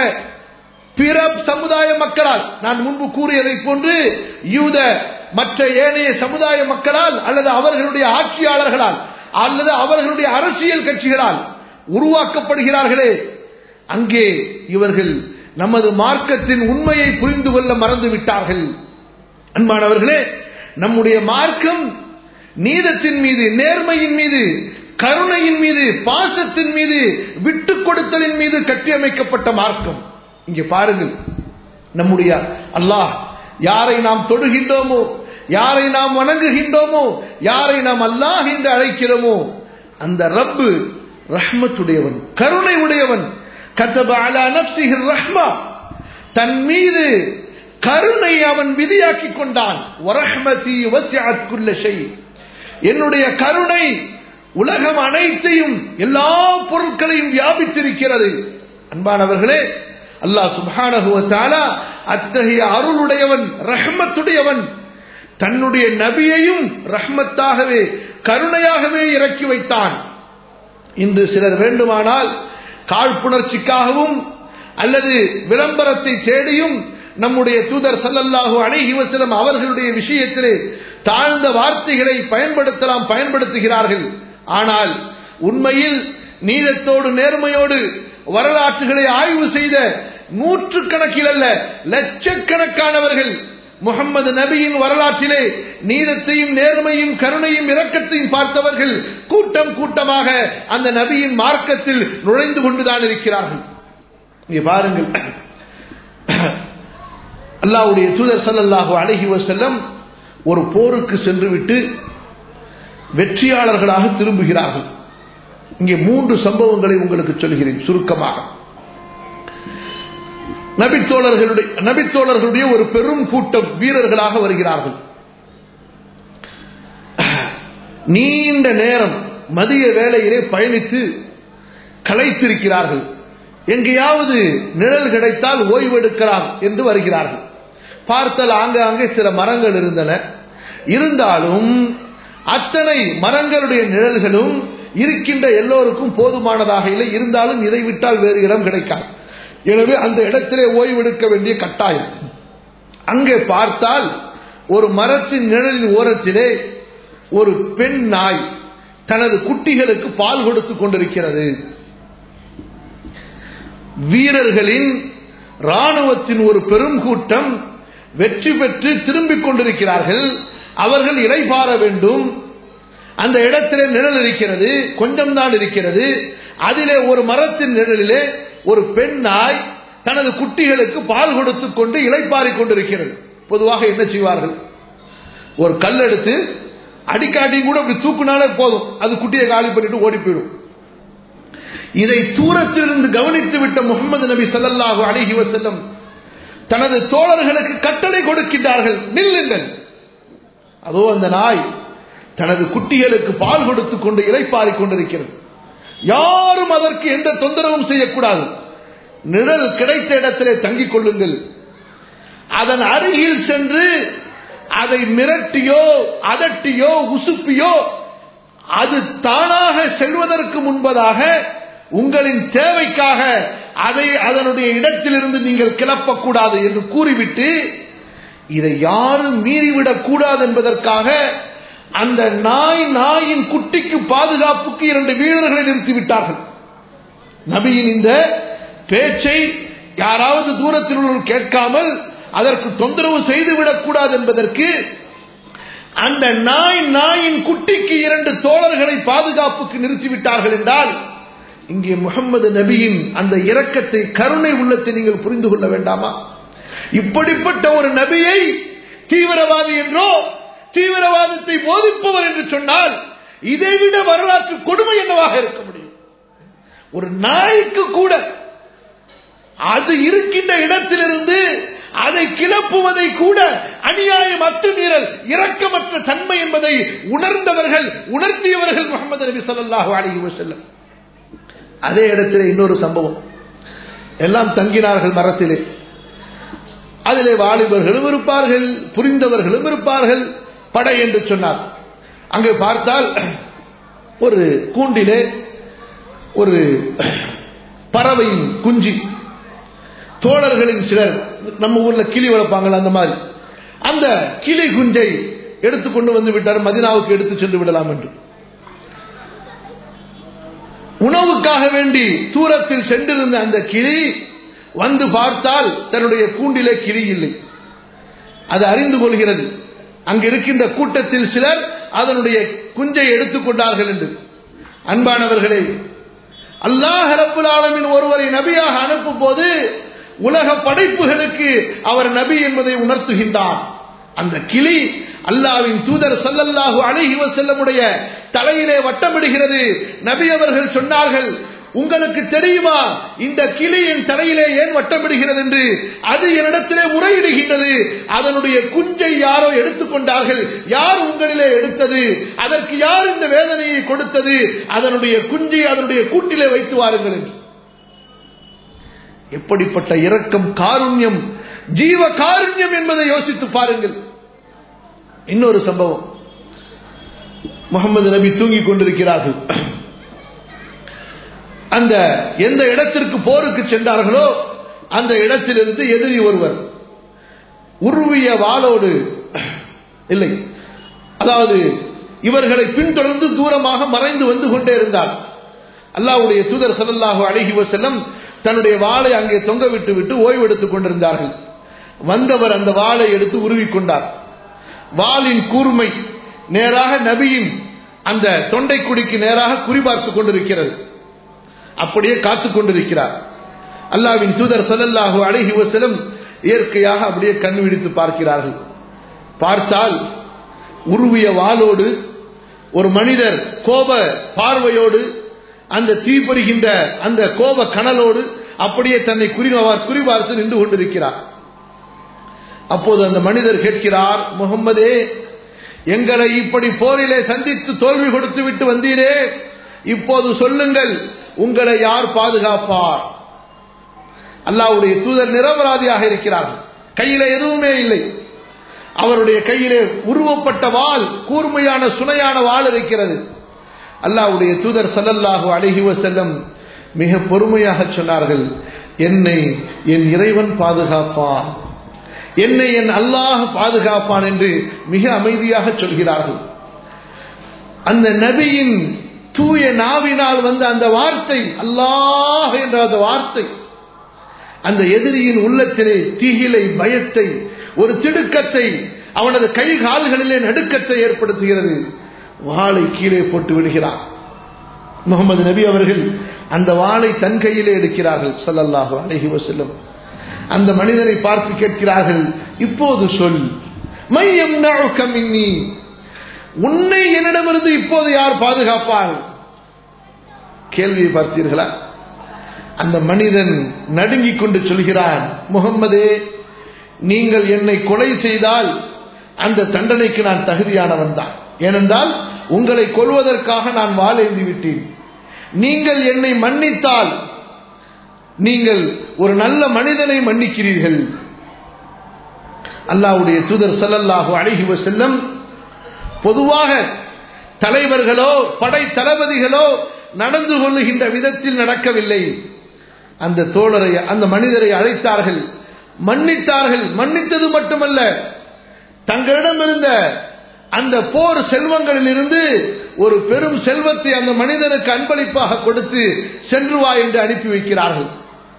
பிற சமுதாய மக்களால் நான் முன்பு கூறியதை போன்று யூத மற்ற ஏனைய சமுதாய மக்களால் அல்லது அவர்களுடைய ஆட்சியாளர்களால் அல்லது அவர்களுடைய அரசியல் கட்சிகளால் உருவாக்கப்படுகிறார்களே அங்கே இவர்கள் நமது மார்க்கத்தின் உண்மையை புரிந்து கொள்ள மறந்து விட்டார்கள் அன்பானவர்களே நம்முடைய மார்க்கம் நீதத்தின் மீது நேர்மையின் மீது கருணையின் மீது பாசத்தின் மீது விட்டுக் கொடுத்தலின் மீது கட்டியமைக்கப்பட்ட மார்க்கம் இங்கே பாருங்கள் நம்முடைய அல்லாஹ் யாரை நாம் தொடுகின்றோமோ யாரை நாம் வணங்குகின்றோமோ யாரை நாம் அல்லாஹ் என்று அழைக்கிறோமோ அந்த ரப்பு ரஹ்மத்துடையவன் கருணை உடையவன் கத்தப அலா நப்சிஹி ரஹ்மா தன் மீது கருணை அவன் விதியாக்கி கொண்டான் வரஹ்மதி வசிஅத் குல்ல ஷை என்னுடைய கருணை உலகம் அனைத்தையும் எல்லா பொருட்களையும் வியாபித்திருக்கிறது அன்பானவர்களே அல்லாஹ் சுப்ஹானஹு வ தஆலா அத்தகைய அருளுடையவன் ரஹ்மத்துடையவன் தன்னுடைய நபியையும் ரஹ்மத்தாகவே கருணையாகவே இறக்கி வைத்தான் இன்று சிலர் வேண்டுமானால் காழ்ப்புணர்ச்சிக்காகவும் அல்லது விளம்பரத்தை தேடியும் நம்முடைய தூதர் சல்லல்லாஹு அலைஹி வஸல்லம் அவர்களுடைய விஷயத்திலே தாழ்ந்த வார்த்தைகளை பயன்படுத்தலாம் பயன்படுத்துகிறார்கள் ஆனால் உண்மையில் நீதத்தோடு நேர்மையோடு வரலாற்றுகளை ஆய்வு செய்த நூற்றுக்கணக்கில் அல்ல லட்சக்கணக்கானவர்கள் முகம்மது நபியின் வரலாற்றிலே நீதத்தையும் நேர்மையும் கருணையும் இரக்கத்தையும் பார்த்தவர்கள் கூட்டம் கூட்டமாக அந்த நபியின் மார்க்கத்தில் நுழைந்து கொண்டுதான் இருக்கிறார்கள் இங்கே பாருங்கள் அல்லாவுடைய தூதர் சல்லல்லாஹு அழகி வசல்லம் ஒரு போருக்கு சென்றுவிட்டு வெற்றியாளர்களாக திரும்புகிறார்கள் இங்கே மூன்று சம்பவங்களை உங்களுக்கு சொல்கிறேன் சுருக்கமாக நபித்தோழர்களுடைய நபித்தோழர்களுடைய ஒரு பெரும் கூட்டம் வீரர்களாக வருகிறார்கள் நீண்ட நேரம் மதிய வேளையிலே பயணித்து களைத்திருக்கிறார்கள் எங்கேயாவது நிழல் கிடைத்தால் ஓய்வெடுக்கலாம் என்று வருகிறார்கள் பார்த்தால் ஆங்காங்கே சில மரங்கள் இருந்தன இருந்தாலும் அத்தனை மரங்களுடைய நிழல்களும் இருக்கின்ற எல்லோருக்கும் போதுமானதாக இல்லை இருந்தாலும் இதை விட்டால் வேறு இடம் கிடைக்காது எனவே அந்த இடத்திலே ஓய்வெடுக்க வேண்டிய கட்டாயம் அங்கே பார்த்தால் ஒரு மரத்தின் நிழலின் ஓரத்திலே ஒரு பெண் நாய் தனது குட்டிகளுக்கு பால் கொடுத்து கொண்டிருக்கிறது வீரர்களின் ராணுவத்தின் ஒரு பெரும் கூட்டம் வெற்றி பெற்று திரும்பிக் கொண்டிருக்கிறார்கள் அவர்கள் இலைபார வேண்டும் அந்த இடத்திலே நிழல் இருக்கிறது கொஞ்சம் தான் இருக்கிறது அதிலே ஒரு மரத்தின் நிழலிலே ஒரு பெண் நாய் தனது குட்டிகளுக்கு பால் கொடுத்துக் கொண்டு இலைப்பாரிக் கொண்டிருக்கிறது பொதுவாக என்ன செய்வார்கள் ஒரு கல் எடுத்து அடிக்காட்டியும் கூட அப்படி தூக்குனாலே போதும் அது குட்டியை காலி பண்ணிட்டு ஓடி போயிடும் இதை தூரத்திலிருந்து கவனித்து விட்ட முகமது நபி ஸல்லல்லாஹு அலைஹி வஸல்லம் தனது தோழர்களுக்கு கட்டளை கொடுக்கின்றார்கள் நில்லுங்கள் அதோ அந்த நாய் தனது குட்டிகளுக்கு பால் கொடுத்துக் கொண்டு இலைப்பாரிக் கொண்டிருக்கிறது யாரும் அதற்கு எந்த தொந்தரவும் செய்யக்கூடாது நிழல் கிடைத்த இடத்திலே தங்கிக் கொள்ளுங்கள் அதன் அருகில் சென்று அதை மிரட்டியோ அதட்டியோ உசுப்பியோ அது தானாக செல்வதற்கு முன்பதாக உங்களின் தேவைக்காக அதை அதனுடைய இடத்திலிருந்து நீங்கள் கிளப்பக்கூடாது என்று கூறிவிட்டு இதை யாரும் மீறிவிடக் கூடாது என்பதற்காக அந்த நாய் நாயின் குட்டிக்கு பாதுகாப்புக்கு இரண்டு வீரர்களை நிறுத்திவிட்டார்கள் நபியின் இந்த பேச்சை யாராவது தூரத்தில் உள்ளவர் கேட்காமல் அதற்கு தொந்தரவு செய்துவிடக் கூடாது என்பதற்கு அந்த நாய் நாயின் குட்டிக்கு இரண்டு தோழர்களை பாதுகாப்புக்கு நிறுத்திவிட்டார்கள் என்றால் இங்கே முகமது நபியின் அந்த இரக்கத்தை கருணை உள்ளத்தை நீங்கள் புரிந்து கொள்ள வேண்டாமா இப்படிப்பட்ட ஒரு நபியை தீவிரவாதி என்றோ தீவிரவாதத்தை போதிப்பவர் என்று சொன்னால் இதைவிட வரலாற்று கொடுமை என்னவாக இருக்க முடியும் ஒரு நாய்க்கு கூட அது இருக்கின்ற இடத்திலிருந்து அதை கிளப்புவதை கூட அநியாயம் அத்துமீறல் இரக்கமற்ற தன்மை என்பதை உணர்ந்தவர்கள் உணர்த்தியவர்கள் முகமது நபி ஸல்லல்லாஹு அலைஹி வஸல்லம் அதே இடத்திலே இன்னொரு சம்பவம் எல்லாம் தங்கினார்கள் மரத்திலே அதிலே வாலிபர்களும் இருப்பார்கள் புரிந்தவர்களும் இருப்பார்கள் படை என்று சொன்னார் அங்கே பார்த்தால் ஒரு கூண்டிலே ஒரு பறவையின் குஞ்சு தோழர்களின் சிலர் நம்ம ஊர்ல கிளி வளர்ப்பாங்கல்ல அந்த மாதிரி அந்த கிளி குஞ்சை எடுத்துக்கொண்டு வந்து விட்டார் மதினாவுக்கு எடுத்து சென்று விடலாம் என்று உணவுக்காக வேண்டி தூரத்தில் சென்றிருந்த அந்த கிளி வந்து பார்த்தால் தன்னுடைய கூண்டிலே கிளி இல்லை அது அறிந்து கொள்கிறது அங்கு இருக்கின்ற கூட்டத்தில் சிலர் அதனுடைய குஞ்சை எடுத்துக்கொண்டார்கள் என்று அன்பானவர்களே அல்லாஹ் ரப்புல் ஆலமின் ஒருவரை நபியாக அனுப்பும் போது உலக படைப்புகளுக்கு அவர் நபி என்பதை உணர்த்துகின்றார் அந்த கிளி அல்லாவின் தூதர் சல்லல்லாஹு அலைஹி வஸல்லமுடைய தலையிலே வட்டமிடுகிறது நபி அவர்கள் சொன்னார்கள் உங்களுக்கு தெரியுமா இந்த கிளி என் தலையிலே ஏன் வட்டமிடுகிறது என்று அது என்னிடத்திலே முறையிடுகின்றது அதனுடைய குஞ்சை யாரோ எடுத்துக்கொண்டார்கள் யார் உங்களிலே எடுத்தது அதற்கு யார் இந்த வேதனையை கொடுத்தது அதனுடைய குஞ்சை அதனுடைய கூட்டிலே வைத்து வாருங்கள் என்று எப்படிப்பட்ட இரக்கம் காருண்யம் ஜீவ காருண்யம் என்பதை யோசித்து பாருங்கள் இன்னொரு சம்பவம் முகமது நபி தூங்கிக் கொண்டிருக்கிறார்கள் அந்த எந்த இடத்திற்கு போருக்கு சென்றார்களோ அந்த இடத்திலிருந்து எதிரி ஒருவர் உருவிய வாளோடு இல்லை அதாவது இவர்களை பின்தொடர்ந்து தூரமாக மறைந்து வந்து கொண்டே இருந்தார் அல்லாவுடைய தூதர் சல்லாஹு அழகி செல்லம் தன்னுடைய வாளை அங்கே தொங்க விட்டு விட்டு ஓய்வெடுத்துக் கொண்டிருந்தார்கள் வந்தவர் அந்த வாளை எடுத்து உருவிக்கொண்டார் வாளின் கூர்மை நேராக நபியின் அந்த தொண்டை குடிக்கு நேராக குறிபார்த்துக் கொண்டிருக்கிறது அப்படியே காத்துக் கொண்டிருக்கிறார் அல்லாவின் தூதர் சல்லல்லாஹு அழகி வசலம் இயற்கையாக அப்படியே கண் விழித்து பார்க்கிறார்கள் பார்த்தால் உருவிய வாளோடு ஒரு மனிதர் கோப பார்வையோடு அந்த தீப்படுகின்ற அந்த கோப கனலோடு அப்படியே தன்னை குறிவார் குறிபார்த்து நின்று கொண்டிருக்கிறார் அப்போது அந்த மனிதர் கேட்கிறார் முகம்மதே எங்களை இப்படி போரிலே சந்தித்து தோல்வி கொடுத்து விட்டு வந்தீரே இப்போது சொல்லுங்கள் உங்களை யார் பாதுகாப்பார் அல்லாவுடைய தூதர் நிரபராதியாக இருக்கிறார்கள் கையில எதுவுமே இல்லை அவருடைய கையிலே உருவப்பட்ட வாள் கூர்மையான சுனையான வாள் இருக்கிறது அல்லாவுடைய தூதர் சல்லல்லாஹு அழகி செல்லம் மிக பொறுமையாக சொன்னார்கள் என்னை என் இறைவன் பாதுகாப்பான் என்னை என் அல்லாஹ் பாதுகாப்பான் என்று மிக அமைதியாக சொல்கிறார்கள் அந்த நபியின் தூய நாவினால் வந்த அந்த வார்த்தை அல்லாஹ் என்ற அந்த வார்த்தை அந்த எதிரியின் உள்ளத்திலே தீகிலை பயத்தை ஒரு திடுக்கத்தை அவனது கை கால்களிலே நடுக்கத்தை ஏற்படுத்துகிறது வாளை கீழே போட்டு விடுகிறான் முகமது நபி அவர்கள் அந்த வாளை தன் கையிலே எடுக்கிறார்கள் ஸல்லல்லாஹு அலைஹி வஸல்லம் அந்த மனிதனை பார்த்து கேட்கிறார்கள் இப்போது சொல் மையம் மின்னி உன்னை என்னிடமிருந்து இப்போது யார் பாதுகாப்பார் கேள்வியை பார்த்தீர்களா அந்த மனிதன் நடுங்கிக் கொண்டு சொல்கிறான் முகம்மதே நீங்கள் என்னை கொலை செய்தால் அந்த தண்டனைக்கு நான் தகுதியானவன் தான் ஏனென்றால் உங்களை கொல்வதற்காக நான் வாழேந்தி விட்டேன் நீங்கள் என்னை மன்னித்தால் நீங்கள் ஒரு நல்ல மனிதனை மன்னிக்கிறீர்கள் அல்லாஹ்வுடைய தூதர் ஸல்லல்லாஹு அலைஹி வஸல்லம் பொதுவாக தலைவர்களோ படை தளபதிகளோ நடந்து கொள்ளுகின்ற விதத்தில் நடக்கவில்லை அந்த தோழரை அந்த மனிதரை அழைத்தார்கள் மன்னித்தார்கள் மன்னித்தது மட்டுமல்ல தங்களிடம் இருந்த அந்த போர் செல்வங்களிலிருந்து ஒரு பெரும் செல்வத்தை அந்த மனிதனுக்கு அன்பளிப்பாக கொடுத்து சென்று வா என்று அனுப்பி வைக்கிறார்கள்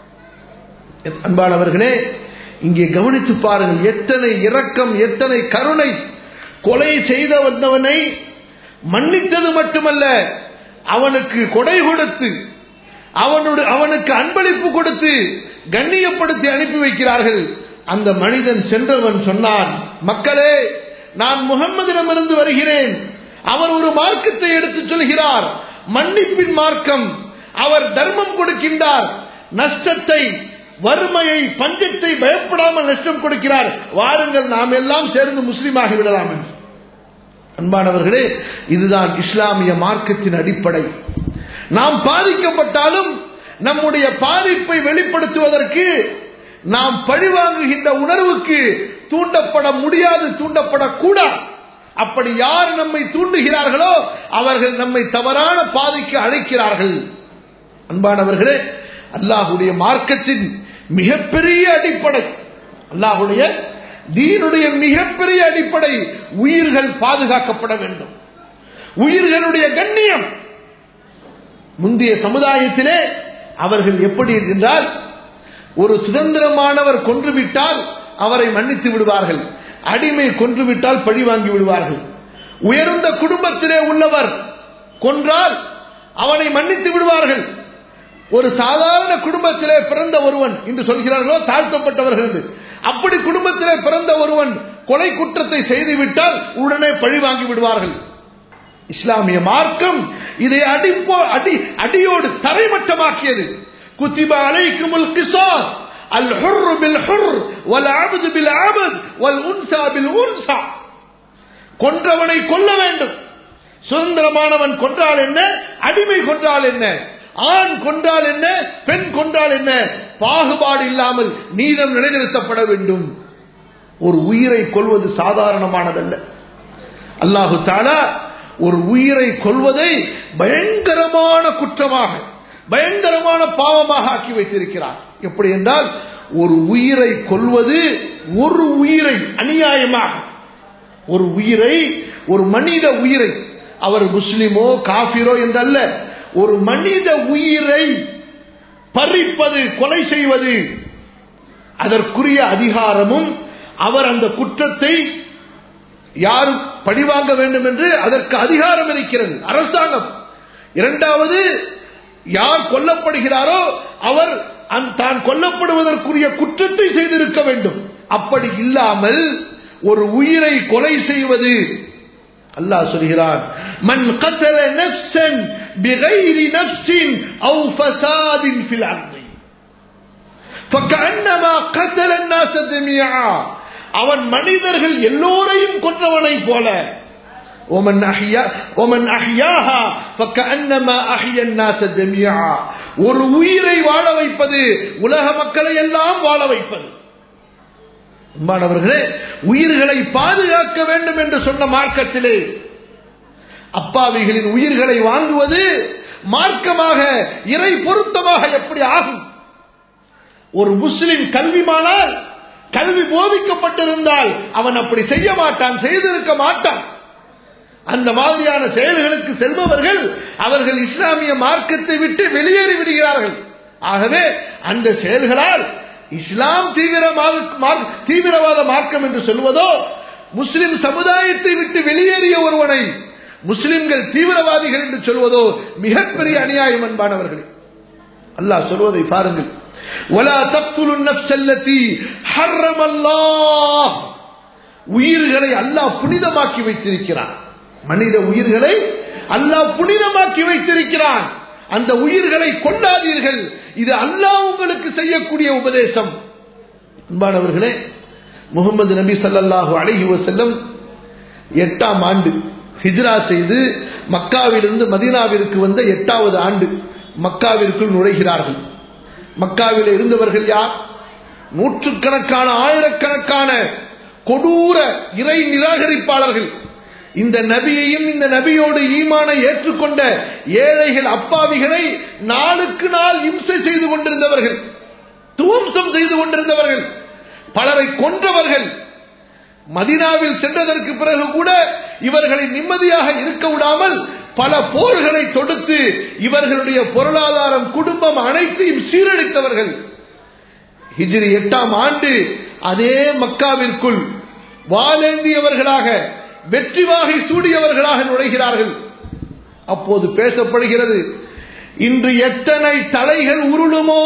அன்பானவர்களே இங்கே கவனித்து பாருங்கள் எத்தனை இரக்கம் எத்தனை கருணை கொலை செய்த வந்தவனை மன்னித்தது மட்டுமல்ல அவனுக்கு கொடை கொடுத்து அவனுடைய அவனுக்கு அன்பளிப்பு கொடுத்து கண்ணியப்படுத்தி அனுப்பி வைக்கிறார்கள் அந்த மனிதன் சென்றவன் சொன்னான் மக்களே நான் முகம்மதிடமிருந்து வருகிறேன் அவர் ஒரு மார்க்கத்தை எடுத்துச் சொல்கிறார் மன்னிப்பின் மார்க்கம் அவர் தர்மம் கொடுக்கின்றார் நஷ்டத்தை வறுமையை பஞ்சத்தை பயப்படாமல் நஷ்டம் கொடுக்கிறார் வாருங்கள் நாம் எல்லாம் சேர்ந்து முஸ்லீமாகி விடலாம் என்று அன்பானவர்களே இதுதான் இஸ்லாமிய மார்க்கத்தின் அடிப்படை நாம் பாதிக்கப்பட்டாலும் நம்முடைய பாதிப்பை வெளிப்படுத்துவதற்கு நாம் பழிவாங்குகின்ற உணர்வுக்கு தூண்டப்பட முடியாது தூண்டப்படக்கூடாது அப்படி யார் நம்மை தூண்டுகிறார்களோ அவர்கள் நம்மை தவறான பாதைக்கு அழைக்கிறார்கள் அன்பானவர்களே அல்லாஹுடைய மார்க்கத்தின் மிகப்பெரிய அடிப்படை அல்லாஹுடைய தீனுடைய மிகப்பெரிய அடிப்படை உயிர்கள் பாதுகாக்கப்பட வேண்டும் உயிர்களுடைய கண்ணியம் முந்தைய சமுதாயத்திலே அவர்கள் எப்படி என்றால் ஒரு சுதந்திரமானவர் கொன்றுவிட்டால் அவரை மன்னித்து விடுவார்கள் அடிமை கொன்றுவிட்டால் பழி வாங்கி விடுவார்கள் உயர்ந்த குடும்பத்திலே உள்ளவர் கொன்றால் அவனை மன்னித்து விடுவார்கள் ஒரு சாதாரண குடும்பத்திலே பிறந்த ஒருவன் என்று சொல்கிறார்களோ தாழ்த்தப்பட்டவர்கள் என்று அப்படி குடும்பத்திலே பிறந்த ஒருவன் கொலை குற்றத்தை செய்துவிட்டால் உடனே பழி வாங்கி விடுவார்கள் இஸ்லாமிய மார்க்கம் இதை அடிப்போ அடி அடியோடு தரைமட்டமாக்கியது குத்திப அலைக்குமுல் கிசாஸ் அல் ஹுர் பில் ஹுர் வல் அப்து பில் அப்த் வல் உன்சா பில் உன்சா கொன்றவனை கொல்ல வேண்டும் சுதந்திரமானவன் கொன்றால் என்ன அடிமை கொன்றால் என்ன ஆண் கொன்றால் என்ன பெண் கொன்றால் என்ன பாகுபாடு இல்லாமல் நீதம் நிலைநிறுத்தப்பட வேண்டும் ஒரு உயிரை கொள்வது சாதாரணமானதல்ல அல்லாஹு தாலா ஒரு உயிரை கொள்வதை பயங்கரமான குற்றமாக பயங்கரமான பாவமாக ஆக்கி வைத்திருக்கிறார் எப்படி என்றால் ஒரு உயிரை கொள்வது ஒரு உயிரை அநியாயமாக ஒரு உயிரை ஒரு மனித உயிரை அவர் முஸ்லிமோ காபிரோ என்றல்ல ஒரு மனித உயிரை பறிப்பது கொலை செய்வது அதற்குரிய அதிகாரமும் அவர் அந்த குற்றத்தை யார் பழிவாங்க வேண்டும் என்று அதற்கு அதிகாரம் இருக்கிறது அரசாங்கம் இரண்டாவது யார் கொல்லப்படுகிறாரோ அவர் தான் கொல்லப்படுவதற்குரிய குற்றத்தை செய்திருக்க வேண்டும் அப்படி இல்லாமல் ஒரு உயிரை கொலை செய்வது அல்லாஹ் சொல்கிறான் மன் கத்தல நஃப்ஸன் பிகைரி நஃப்ஸின் அவு ஃபசாதின் ஃபில் அர்தி فكأنما قتل الناس جميعا அவன் மனிதர்கள் எல்லோரையும் கொன்றவனை போல ومن أحيا ومن أحياها فكأنما أحيا الناس جميعا ஒரு உயிரை வாழ வைப்பது உலக மக்களை எல்லாம் வாழ வைப்பது அன்பானவர்களே உயிர்களை பாதுகாக்க வேண்டும் என்று சொன்ன மார்க்கத்திலே அப்பாவிகளின் உயிர்களை வாங்குவது மார்க்கமாக இறை பொருத்தமாக எப்படி ஆகும் ஒரு முஸ்லிம் கல்விமானால் கல்வி போதிக்கப்பட்டிருந்தால் அவன் அப்படி செய்ய மாட்டான் செய்திருக்க மாட்டான் அந்த மாதிரியான செயல்களுக்கு செல்பவர்கள் அவர்கள் இஸ்லாமிய மார்க்கத்தை விட்டு வெளியேறி விடுகிறார்கள் ஆகவே அந்த செயல்களால் இஸ்லாம் தீவிரவாத தீவிரவாத மார்க்கம் என்று சொல்வதோ முஸ்லிம் சமுதாயத்தை விட்டு வெளியேறிய ஒருவனை முஸ்லிம்கள் தீவிரவாதிகள் என்று சொல்வதோ மிகப்பெரிய அநியாயம் அன்பானவர்களே அல்லாஹ் சொல்வதை பாருங்கள் ولا تقتلوا النفس التي حرم الله உயிர்களை அல்லாஹ் புனிதமாக்கி வைத்திருக்கிறான் மனித உயிர்களை அல்லாஹ் புனிதமாக்கி வைத்திருக்கிறான் அந்த உயிர்களை கொண்டாதீர்கள் இது அல்லாஹ் உங்களுக்கு செய்யக்கூடிய உபதேசம் அன்பானவர்களே முகமது நபி சல்லல்லாஹு அலைஹி வஸல்லம் எட்டாம் ஆண்டு ஹிஜ்ரா செய்து மக்காவிலிருந்து மதீனாவிற்கு வந்த எட்டாவது ஆண்டு மக்காவிற்குள் நுழைகிறார்கள் மக்காவில் இருந்தவர்கள் யார் நூற்றுக்கணக்கான ஆயிரக்கணக்கான கொடூர இறை நிராகரிப்பாளர்கள் இந்த நபியையும் இந்த நபியோடு ஈமானை ஏற்றுக்கொண்ட ஏழைகள் அப்பாவிகளை நாளுக்கு நாள் இம்சை செய்து கொண்டிருந்தவர்கள் துவம்சம் செய்து கொண்டிருந்தவர்கள் பலரை கொன்றவர்கள் மதினாவில் சென்றதற்கு பிறகு கூட இவர்களை நிம்மதியாக இருக்க விடாமல் பல போர்களை தொடுத்து இவர்களுடைய பொருளாதாரம் குடும்பம் அனைத்தையும் சீரழித்தவர்கள் ஹிஜ்ரி எட்டாம் ஆண்டு அதே மக்காவிற்குள் வாலேந்தியவர்களாக வெற்றி வாகை சூடியவர்களாக நுழைகிறார்கள் அப்போது பேசப்படுகிறது இன்று எத்தனை தலைகள் உருளுமோ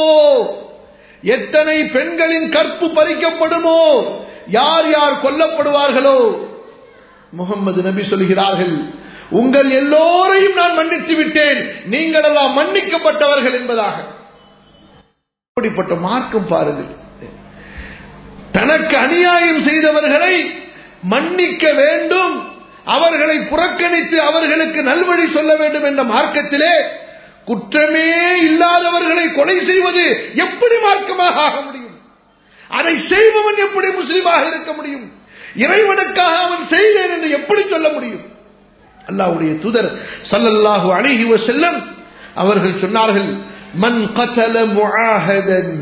எத்தனை பெண்களின் கற்பு பறிக்கப்படுமோ யார் யார் கொல்லப்படுவார்களோ முகமது நபி சொல்கிறார்கள் உங்கள் எல்லோரையும் நான் மன்னித்து விட்டேன் நீங்கள் எல்லாம் மன்னிக்கப்பட்டவர்கள் என்பதாக அப்படிப்பட்ட மார்க்கம் பாருங்கள் தனக்கு அநியாயம் செய்தவர்களை மன்னிக்க வேண்டும் அவர்களை புறக்கணித்து அவர்களுக்கு நல்வழி சொல்ல வேண்டும் என்ற மார்க்கத்திலே குற்றமே இல்லாதவர்களை கொலை செய்வது எப்படி மார்க்கமாக ஆக முடியும் அதை செய்பவன் எப்படி முஸ்லீமாக இருக்க முடியும் இறைவனுக்காக அவன் செய்தேன் என்று எப்படி சொல்ல முடியும் அல்லாவுடைய தூதர் சல்லல்லாஹு அழகி செல்லம் அவர்கள் சொன்னார்கள் மன் கதல முஆஹதன்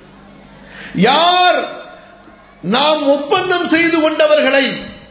யார் நாம் ஒப்பந்தம் செய்து கொண்டவர்களை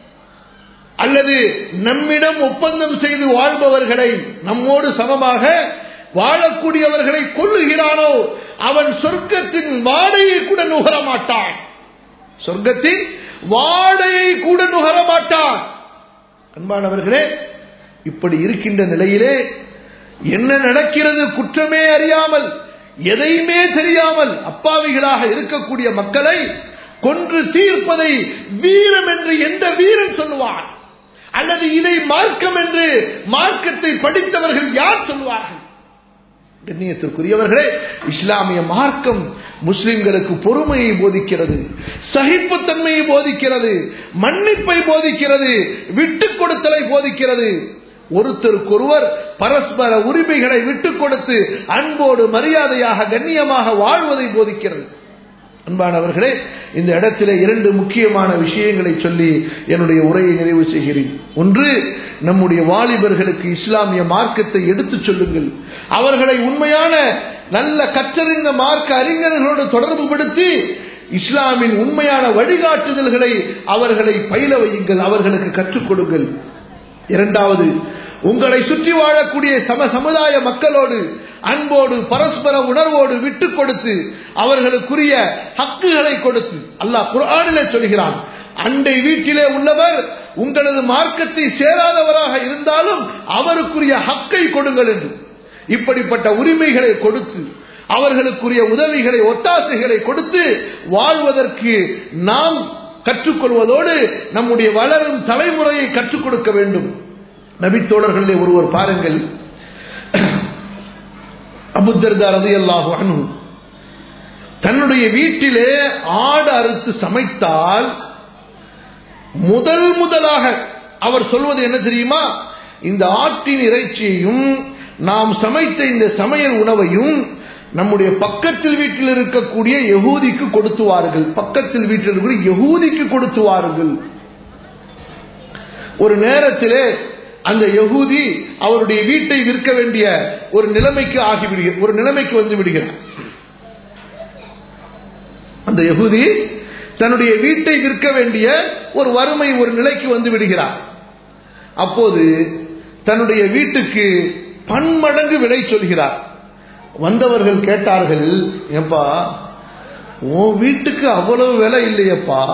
அல்லது நம்மிடம் ஒப்பந்தம் செய்து வாழ்பவர்களை நம்மோடு சமமாக வாழக்கூடியவர்களை கொல்லுகிறானோ அவன் சொர்க்கத்தின் வாடையை கூட நுகர மாட்டான் சொர்க்கத்தின் வாடையை கூட நுகர மாட்டான் அன்பானவர்களே இப்படி இருக்கின்ற நிலையிலே என்ன நடக்கிறது குற்றமே அறியாமல் எதையுமே தெரியாமல் அப்பாவிகளாக இருக்கக்கூடிய மக்களை கொன்று தீர்ப்பதை வீரம் என்று எந்த வீரன் சொல்லுவார் அல்லது இதை மார்க்கம் என்று மார்க்கத்தை படித்தவர்கள் யார் சொல்லுவார்கள் கண்ணியத்திற்குரியவர்களே இஸ்லாமிய மார்க்கம் முஸ்லிம்களுக்கு பொறுமையை போதிக்கிறது சகிப்புத்தன்மையை போதிக்கிறது மன்னிப்பை போதிக்கிறது விட்டுக் கொடுத்தலை போதிக்கிறது ஒருத்தருக்கொருவர் பரஸ்பர உரிமைகளை விட்டுக் கொடுத்து அன்போடு மரியாதையாக கண்ணியமாக வாழ்வதை போதிக்கிறது அன்பானவர்களே இந்த இடத்திலே இரண்டு முக்கியமான விஷயங்களை சொல்லி என்னுடைய உரையை நிறைவு செய்கிறேன் ஒன்று நம்முடைய வாலிபர்களுக்கு இஸ்லாமிய மார்க்கத்தை எடுத்துச் சொல்லுங்கள் அவர்களை உண்மையான நல்ல கற்றறிந்த மார்க்க அறிஞர்களோடு தொடர்பு படுத்தி இஸ்லாமின் உண்மையான வழிகாட்டுதல்களை அவர்களை பயில வையுங்கள் அவர்களுக்கு கற்றுக் கொடுங்கள் இரண்டாவது உங்களை சுற்றி வாழக்கூடிய சம சமுதாய மக்களோடு அன்போடு பரஸ்பர உணர்வோடு விட்டுக் கொடுத்து அவர்களுக்குரிய ஹக்குகளை கொடுத்து அல்லாஹ் குரானிலே சொல்கிறான் அண்டை வீட்டிலே உள்ளவர் உங்களது மார்க்கத்தை சேராதவராக இருந்தாலும் அவருக்குரிய ஹக்கை கொடுங்கள் என்று இப்படிப்பட்ட உரிமைகளை கொடுத்து அவர்களுக்குரிய உதவிகளை ஒத்தாசைகளை கொடுத்து வாழ்வதற்கு நாம் கற்றுக்கொள்வதோடு நம்முடைய வளரும் தலைமுறையை கற்றுக் கொடுக்க வேண்டும் நபித்தோழர்களே ஒருவர் பாருங்கள் அபுத்தர்தா ரதி அல்லாஹு அனு தன்னுடைய வீட்டிலே ஆடு அறுத்து சமைத்தால் முதல் முதலாக அவர் சொல்வது என்ன தெரியுமா இந்த ஆட்டின் இறைச்சியையும் நாம் சமைத்த இந்த சமையல் உணவையும் நம்முடைய பக்கத்தில் வீட்டில் இருக்கக்கூடிய யகூதிக்கு கொடுத்துவார்கள் பக்கத்தில் வீட்டில் இருக்கக்கூடிய யகூதிக்கு கொடுத்துவார்கள் ஒரு நேரத்திலே அந்த யகூதி அவருடைய வீட்டை விற்க வேண்டிய ஒரு நிலைமைக்கு ஆகிவிடுகிறார் ஒரு நிலைமைக்கு வந்து விடுகிறார் அந்த யகூதி தன்னுடைய வீட்டை விற்க வேண்டிய ஒரு வறுமை ஒரு நிலைக்கு வந்து விடுகிறார் அப்போது தன்னுடைய வீட்டுக்கு பன்மடங்கு விலை சொல்கிறார் வந்தவர்கள் கேட்டார்கள் ஏப்பா உன் வீட்டுக்கு அவ்வளவு விலை இல்லையப்பா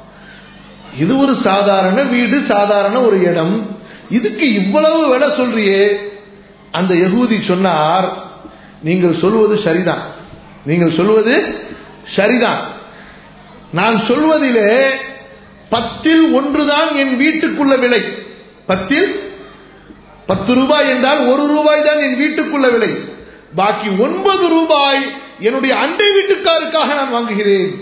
இது ஒரு சாதாரண வீடு சாதாரண ஒரு இடம் இதுக்கு இவ்வளவு விலை சொல்றியே அந்த யகூதி சொன்னார் நீங்கள் சொல்வது சரிதான் நீங்கள் சொல்வது சரிதான் நான் சொல்வதிலே பத்தில் ஒன்றுதான் என் வீட்டுக்குள்ள விலை பத்தில் பத்து ரூபாய் என்றால் ஒரு ரூபாய் தான் என் வீட்டுக்குள்ள விலை பாக்கி ஒன்பது ரூபாய் என்னுடைய அண்டை வீட்டுக்காருக்காக நான் வாங்குகிறேன்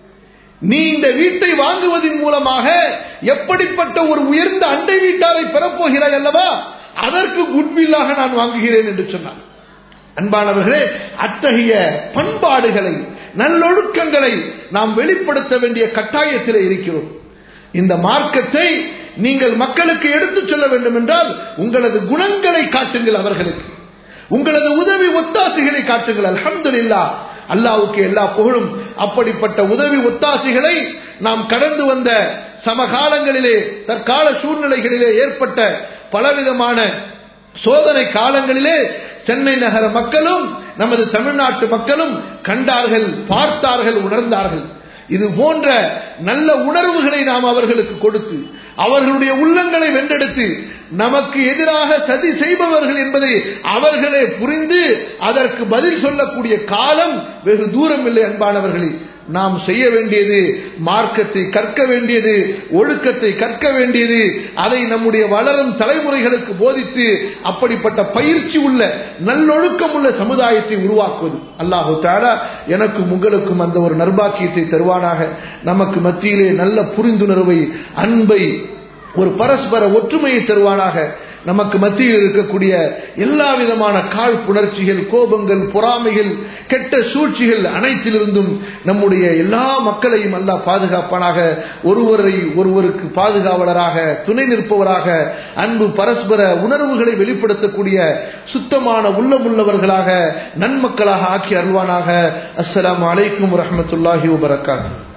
நீ இந்த வீட்டை வாங்குவதன் மூலமாக எப்படிப்பட்ட ஒரு உயர்ந்த அண்டை வீட்டாரை பெறப்போகிறாய் அல்லவா அதற்கு குட்வில்லாக நான் வாங்குகிறேன் என்று சொன்னார் அன்பானவர்களே அத்தகைய பண்பாடுகளை நல்லொழுக்கங்களை நாம் வெளிப்படுத்த வேண்டிய கட்டாயத்தில் இருக்கிறோம் இந்த மார்க்கத்தை நீங்கள் மக்களுக்கு எடுத்துச் சொல்ல வேண்டும் என்றால் உங்களது குணங்களை காட்டுங்கள் அவர்களுக்கு உங்களது உதவி ஒத்தாசைகளை காட்டுங்கள் அல்ஹம்துலில்லா அல்லாவுக்கு எல்லா புகழும் அப்படிப்பட்ட உதவி ஒத்தாசைகளை நாம் கடந்து வந்த சமகாலங்களிலே தற்கால சூழ்நிலைகளிலே ஏற்பட்ட பலவிதமான சோதனை காலங்களிலே சென்னை நகர மக்களும் நமது தமிழ்நாட்டு மக்களும் கண்டார்கள் பார்த்தார்கள் உணர்ந்தார்கள் இது போன்ற நல்ல உணர்வுகளை நாம் அவர்களுக்கு கொடுத்து அவர்களுடைய உள்ளங்களை வென்றெடுத்து நமக்கு எதிராக சதி செய்பவர்கள் என்பதை அவர்களே புரிந்து அதற்கு பதில் சொல்லக்கூடிய காலம் வெகு தூரம் இல்லை அன்பானவர்களே நாம் செய்ய வேண்டியது மார்க்கத்தை கற்க வேண்டியது ஒழுக்கத்தை கற்க வேண்டியது அதை நம்முடைய வளரும் தலைமுறைகளுக்கு போதித்து அப்படிப்பட்ட பயிற்சி உள்ள நல்லொழுக்கம் உள்ள சமுதாயத்தை உருவாக்குவது அல்லாஹு தாரா எனக்கும் உங்களுக்கும் அந்த ஒரு நர்பாக்கியத்தை தருவானாக நமக்கு மத்தியிலே நல்ல புரிந்துணர்வை அன்பை ஒரு பரஸ்பர ஒற்றுமையை தருவானாக நமக்கு மத்தியில் இருக்கக்கூடிய எல்லா விதமான காழ்ப்புணர்ச்சிகள் கோபங்கள் பொறாமைகள் கெட்ட சூழ்ச்சிகள் அனைத்திலிருந்தும் நம்முடைய எல்லா மக்களையும் அல்லா பாதுகாப்பானாக ஒருவரை ஒருவருக்கு பாதுகாவலராக துணை நிற்பவராக அன்பு பரஸ்பர உணர்வுகளை வெளிப்படுத்தக்கூடிய சுத்தமான உள்ளமுள்ளவர்களாக நன்மக்களாக ஆக்கி அருள்வானாக அஸ்ஸலாமு அலைக்கும் வரஹமத்துல்லாஹி வபரகாத்து